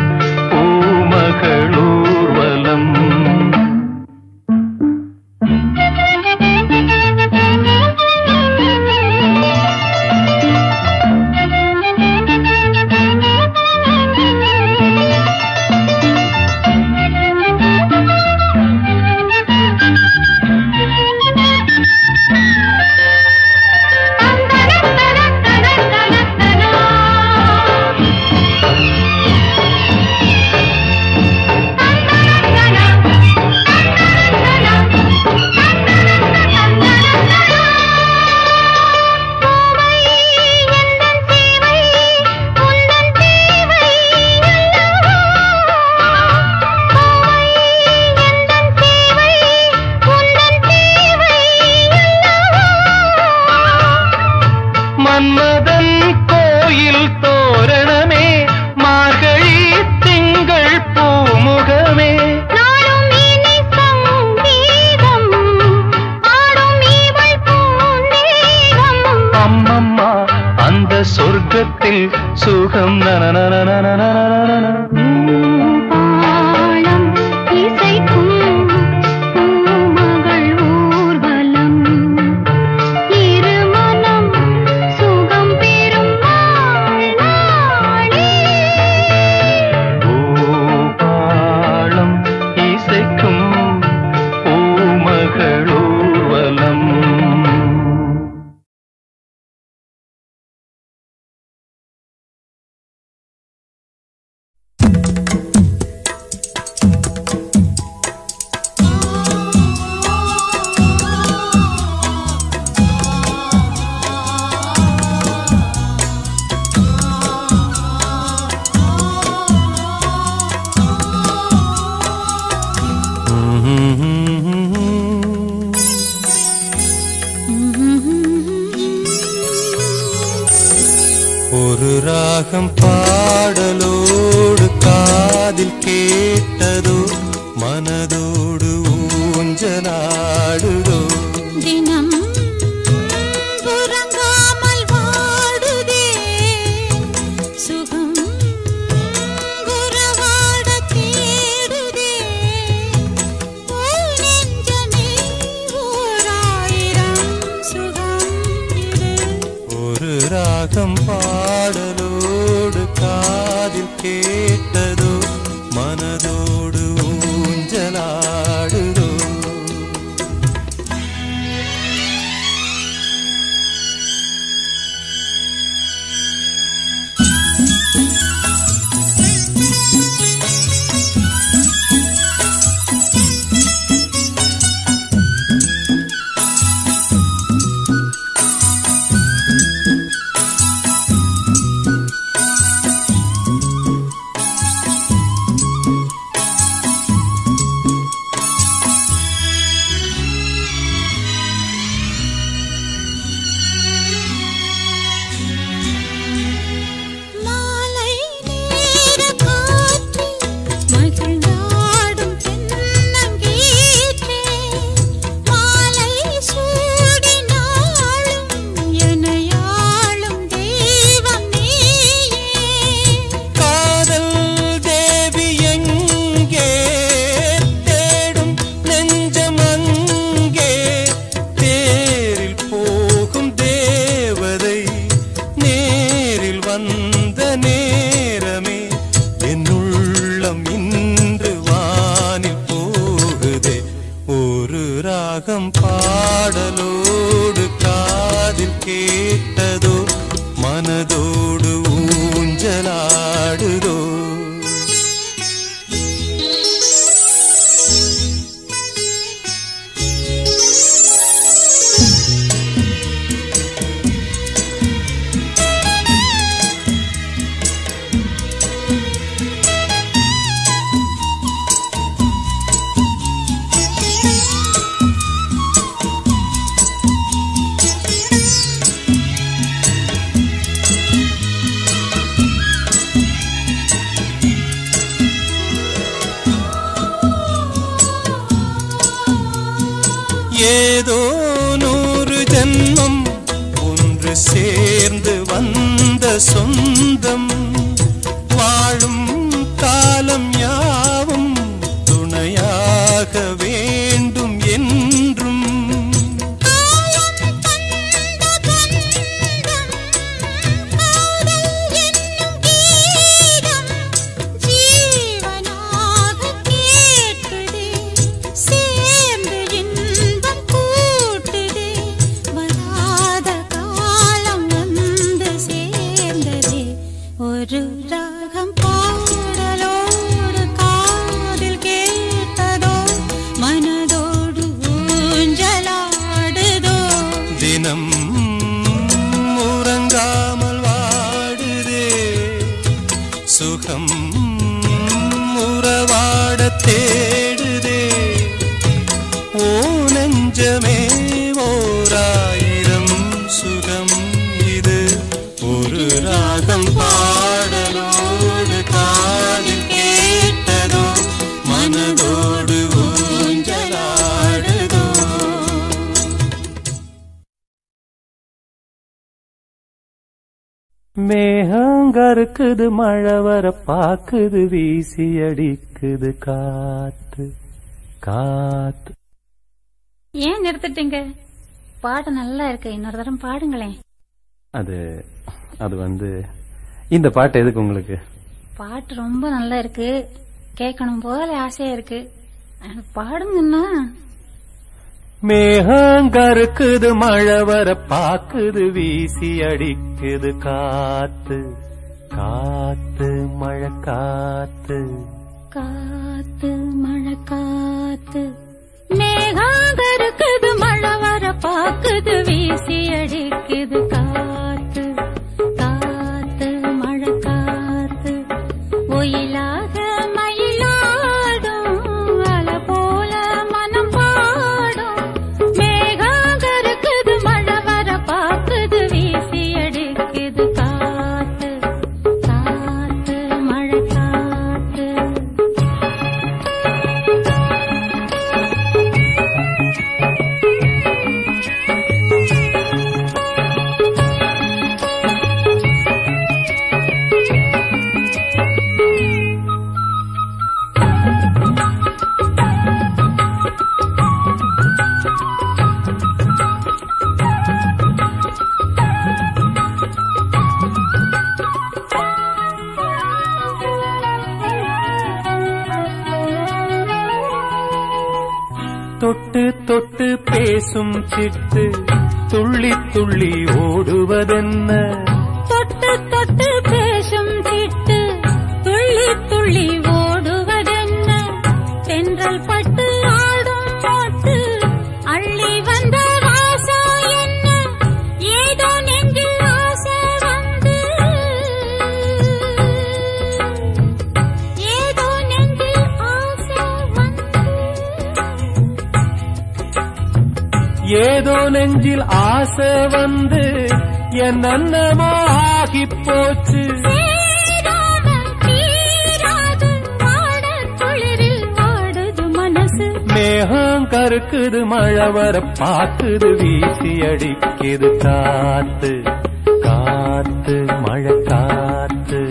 பூமகளூர்வலம் Thank you. சொர்க்கத்தில் சுகம் நனநனநனநனநனநன. பாலம் இசைக்கும் பூமகள் ஊர்வலம் இருமனம் சுகம் பெறும் நாள் நாளே பூபாளம் இசைக்கும் பூமகளூர்வலம் ஒரு ராகம் பாடலோடு காதில் கேட்டதோ மனதோடு ஊஞ்சலாடுதோ தினம் உறங்காமல் வாடுதே சுகம் உறவாட தேடுதே ஓ நெஞ்சமே ஓராயிரம் சுகம் இது ஒரு ராகம் பாடலோடு காதில் கேட்டதோ மனதோடு ஊஞ்சலாடுதோ மாலை நேர காற்று மகிழ்ந்தாடும் தென்னங்கீற்றே மாலை சூடினாலும் எனையாளும் தெய்வம் நீயே காதல் தேவி எங்கே தேடும் நெஞ்சம் அங்கே தேரில் போகும் தேவதை நேரில் வந்த நேரமே என் உள்ளம் இன்று வானில் போகுதே ஒரு ராகம் பாடலோடு காதில் கேட்டதோ மனதோடு ஊஞ்சலாடுதோ ஏதோ நூறு ஜென்மம் ஒன்று சேர்ந்து வந்த சொந்தம் வாழும் காலம் யாவும் துணையாக வேண்டும் என்றும் ஒரு ராகம் பாடலோடு காதில் கேட்டதோ மனதோடு ஊஞ்சலாடுதோ தினம் உறங்காமல் வாடுதே சுகம் உறவாட தேடுதே ஓ நெஞ்சமே ஓராயிரம் சுகம் இது ஒரு ராகம் பாடலோடு காதில் கேட்டதோ மனதோடு ஊஞ்சலாடுதோ மேகங்கருக்குது மழை வர பாக்குது வீசி அடிக்குது காத்து காத்து ஏன் நிறுத்திட்டீங்க பாட்டு நல்லா இருக்கு இன்னொரு தரம் பாடுங்களேன் அது அது வந்து இந்த பாட்டு எதுக்கு உங்களுக்கு பாட்டு ரொம்ப நல்லா இருக்கு கேட்கணும் போல ஆசையா இருக்கு அஹ், பாடுங்கன்னா மேகங்கருக்குது மழை வர பாக்குது வீசி அடிக்குது காத்து காத்து மழை காத்து காத்து மழை காத்து மேகாங்க இருக்குது மழை வர பாக்குது வீசி அடிக்குது காத்து காத்து மழை காத்து ஒயிலாக மயிலாடும் அல போல மனம் பாடும் மேகாங்க இருக்குது மழை வர பாக்குது வீசி அடிக்குது காத்து காத்து மழை காத்து தொட்டு தொட்டு பேசும் சிட்டு துள்ளி துள்ளி ஓடுவதென்ன தொட்டு தொட்டு பேசும் சிட்டு துள்ளி துள்ளி ஓடுவதென்ன தென்றல் பட்டு ஆடும் போட்டு அள்ளி வந்த வாசம் என்ன ஏதோ நெஞ்சில் ஆசை வந்து ஏதோ நெஞ்சில் ஆசை வந்து ஏதோ நெஞ்சில் ஆசை வந்து என் அன்னமோ ஆகி போச்சு சேராமல் தீராது வாடக் குளிரில் வாடுது மனசு மேகம் கருக்குது மழை வர பாக்குது வீசி அடிக்குது காத்து காத்து மழை காத்து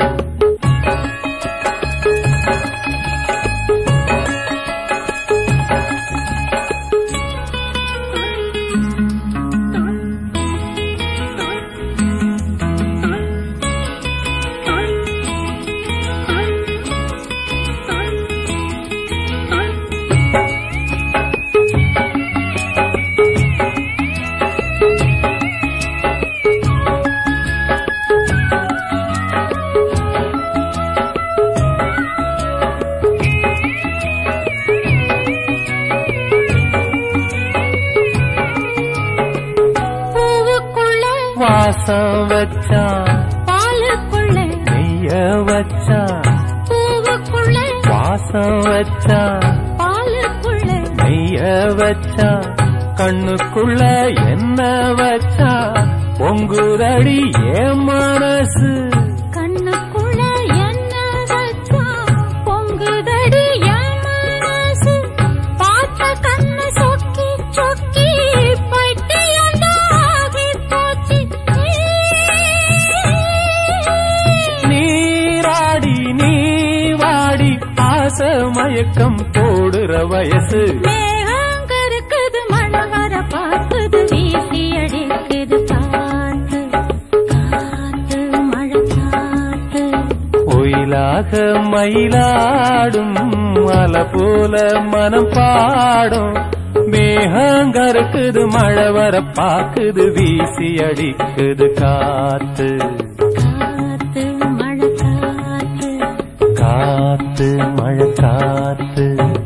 பூவுக்குள்ள வாசம் வச்சான் பாலுக்குள்ள நெய்ய வச்சான் பூவுக்குள்ள வாசம் வச்சான் பாலுக்குள்ள நெய்ய வச்சான் கண்ணுக்குள்ள என்ன வச்சான் பொங்குதடி ஏன் மனசு கண்ணுக்குள்ள என்ன வச்சா பொங்குதடி என் மனசு பார்த்த கண்ணு சொக்கி சொக்கி பைத்தியந்தாகி போச்சு நீராடி நீ வாடி ஆசை மயக்கம் போடுற வயசு மேகங்கருக்குது மழை வர பார்க்குது வீசி அடிக்குது காத்து காத்து மழை காத்து ஒயிலாக மயிலாடும் அல போல மனம் பாடும் மேகங்கருக்குது மழை வர பாக்குது வீசி அடிக்குது காத்து காத்து மழை காத்து காத்து மழை காத்து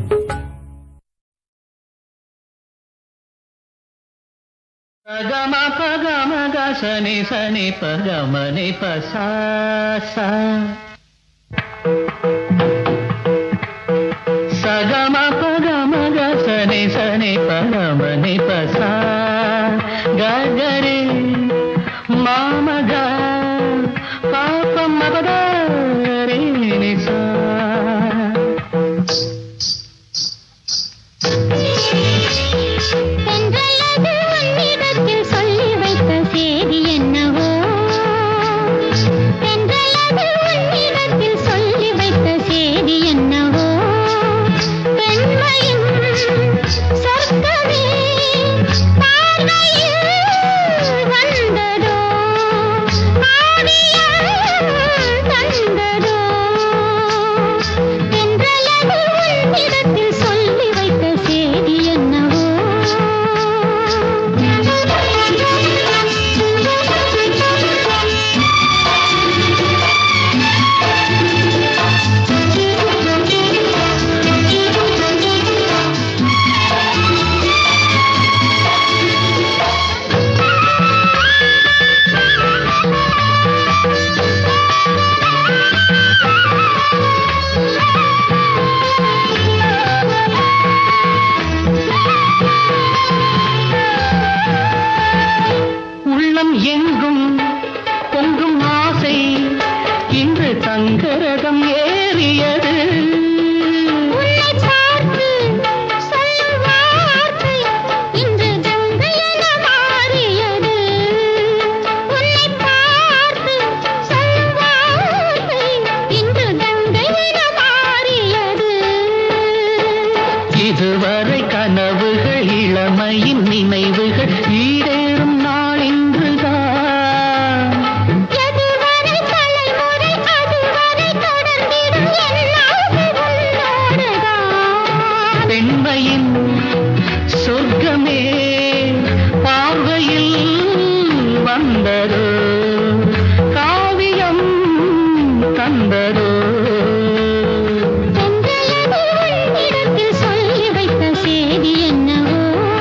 పగమ పగమ గ సని సని పగమ ని ప సా సా సగమ పగమ గ సని సని పగమ ని ప సా గ గ రే మామ గ పాప మగ రే ని సా தென்றல்லது உன்னிடத்தில் சொல்லி வைத்த செய்தி என்னவோ ரதம் ஏறியது உன்னை பார்த்து சொல்லும் வார்த்தை இன்று கங்கை என மாறியது உன்னை பார்த்து சொல்லும் வார்த்தை இன்று கங்கை என மாறியது இதுவரை கனவுகள் இளமையின் நினைவுகள் ஈடேறும் நாள் இன்றுதான் எதுவரை தலைமுறை அதுவரை தொடர்ந்திடும் என் ஆசை உன்னோடுதான் பெண்மையின் சொர்க்கமே பார்வையில் வந்ததோ காவியம் தந்ததோ சென்றயது உன்னிடத்தில் சொல்லி வைத்த செய்தி என்னவோ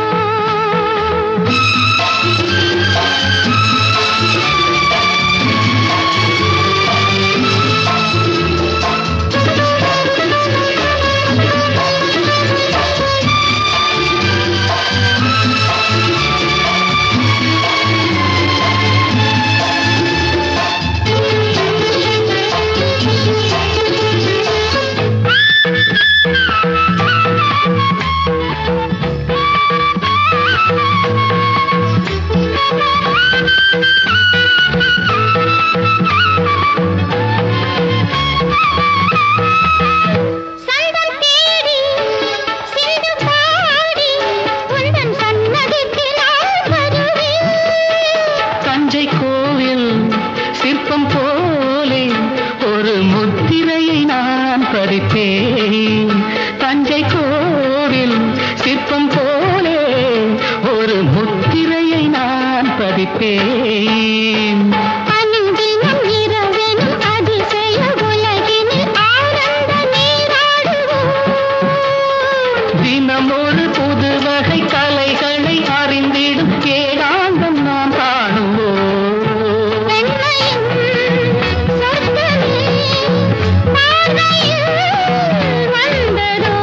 சந்தம் தேடி சிந்து பாடி உந்தன் சன்னதிக்கு நான் வருவேன் தஞ்சை கோவில் சிற்பம் போலே ஒரு முத்திரையை நான் பதித்தேன் தஞ்சை கோவில் சிற்பம் போலே ஒரு முத்திரையை நான் பதித்தேன் அனுதினம் இரவெனும் அதிசய உலகினில் ஆனந்த நீராடுவோம் தினம் ஒரு புது வகை கலைகளை அறிந்திடும் ஏகாந்தம் நாம் காணுவோம் பெண்மையின் சொர்க்கமே பார்வையில் வந்ததோ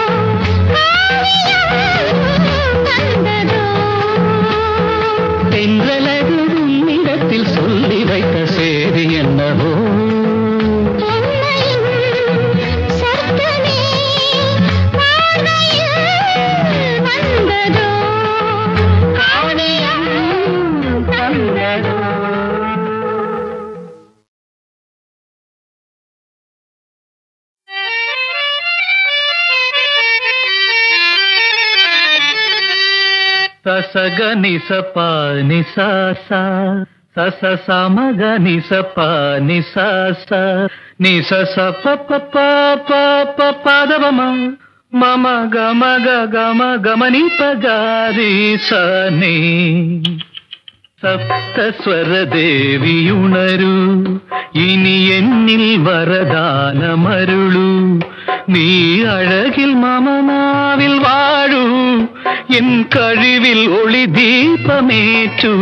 காவியம் தந்ததோ தென்றலகு உன்னிடத்தில் சொல்லி வைத்த செய்தி என்னவோ பெண்மையின் சொர்க்கமே பார்வையில் வந்ததோ காவியம் தந்ததோ ససగ నిస ప నిస స సస సమగ నిస ప నిస స నిస స ప ప ప ప ప పదవమ మమ గమ గ గమ గమని ప గారి స నీ സപ്തസ്വരദേവിയുണരൂ ഇനി എന്നിൽ വരദാനമരുളൂ നീ അഴകിൽ മമനാവിൽ വാഴൂ എൻ കഴിവിൽ ഒളി ദീപമേറ്റു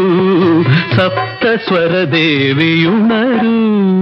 സപ്തസ്വരദേവിയുണരൂ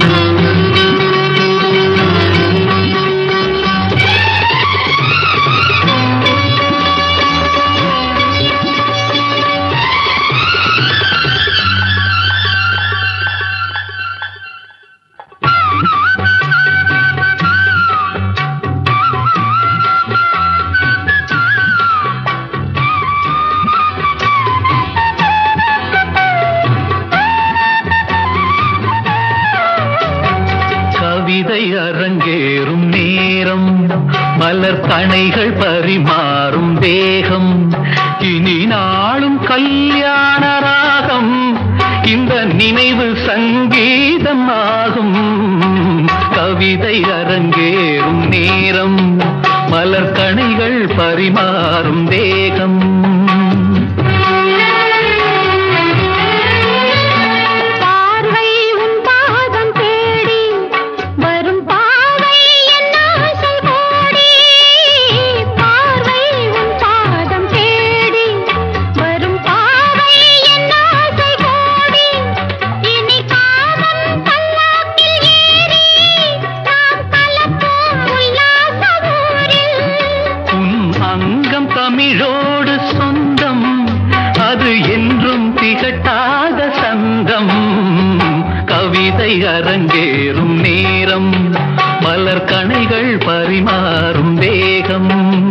கவிதை அரங்கேறும் நேரம் மலர் கணைகள் பரிமாறும் தேகம் இனி நாளும் கல்யாண ராகம் இந்த நினைவு சங்கீதம் ஆகும் கவிதை அரங்கேறும் நேரம் மலர் கணைகள் பரிமாறும் தேகம் பார்வை உன் பாதம் தேடி வரும் பாவை என் ஆசை கோடி பார்வை உன் பாதம் தேடி வரும் பாவை என் ஆசை கோடி இனி காமம் பல்லாக்கில் ஏறி நாம் கலப்போம் உல்லாச ஊரில் உன் அங்கம் தமிழோடு சொந்த மலர் கணைகள் பரிமாறும் வேகம்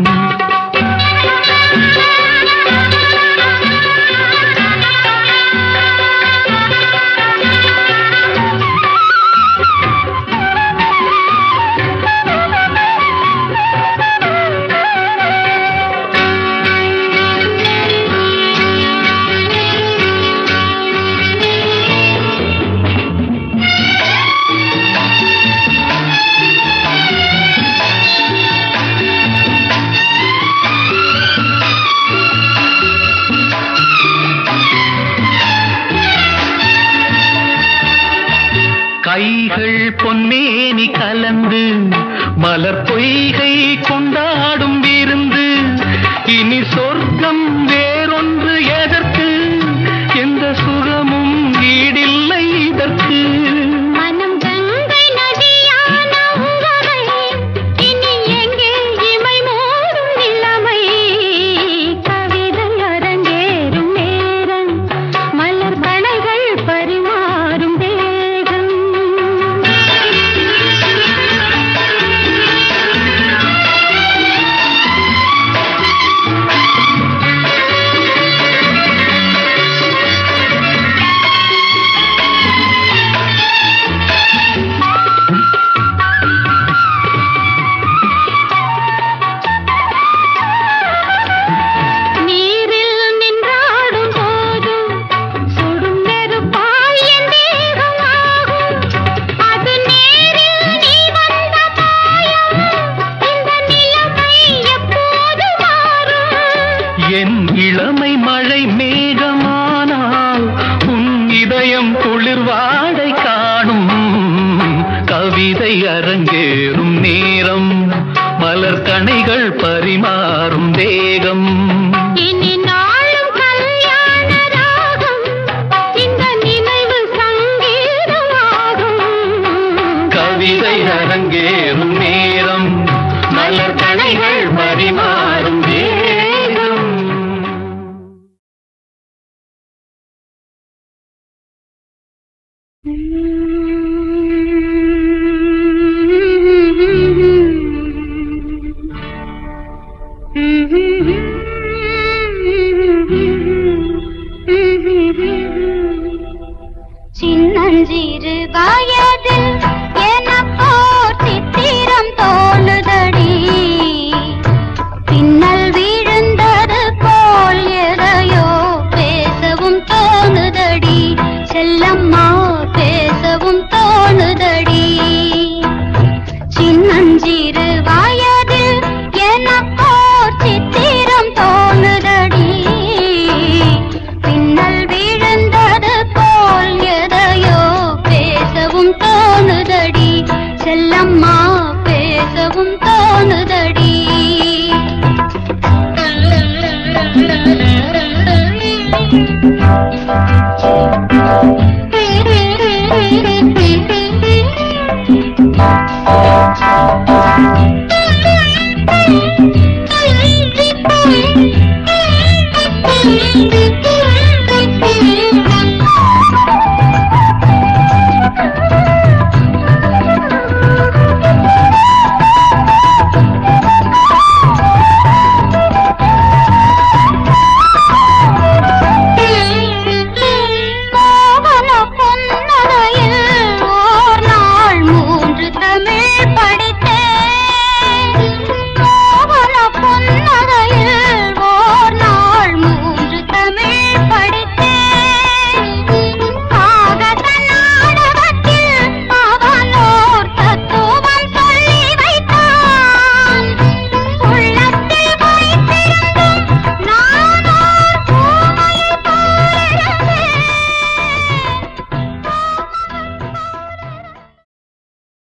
கைகள் பொன்னேனி கலந்து மலர் பொய்கை கொண்டாடும் விருந்து இனி சொர்க்கம் வேறொன்று எதற்கு எந்த சுகமும் ஈடில்லை இதற்கு மனம் கங்கை நதியான உறவை இனி எங்கே இமை மூடும் நிலைமை கவிதை அரங்கேறும் நேரம் மலர் கணைகள் பரிமாறும் வேகம் நீரில் நின்றாடும் போதும் சுடும் நெருப்பாய் என் தேகமாகும் அது நேரில் நீ வந்த மாயம் இந்த நிலைமை எப்போது மாறும் என் இளமை மழை மேகமானால் உன் இதயம் குளிர்வாடை காணும் கவிதை அரங்கேறும் நேரம் மலர் கணைகள் பரிமாறும் வேகம் இனி நாளும் கல்யாண ராகம் இந்த நினைவு சங்கீதமாகும் கவிதை அரங்கேறும் நேரம் மலர் கணைகள் பரிமாறும் வேகம் சின்னஞ்சிறு வயதில் எனக்கோர் சித்திரம் தோணுதடி பின்னல் விழுந்தது போல் எதையோ பேசவும் தோணுதடி செல்லம்மா பேசவும் தோணுதடி சின்னஞ்சிறு வயதில் எனக்கோர் சித்திரம் தோணுதடி பின்னல் விழுந்தது போல் எதையோ பேசவும் தோணுதடி செல்லம்மா பேசவும் தோணுதடி Thank you.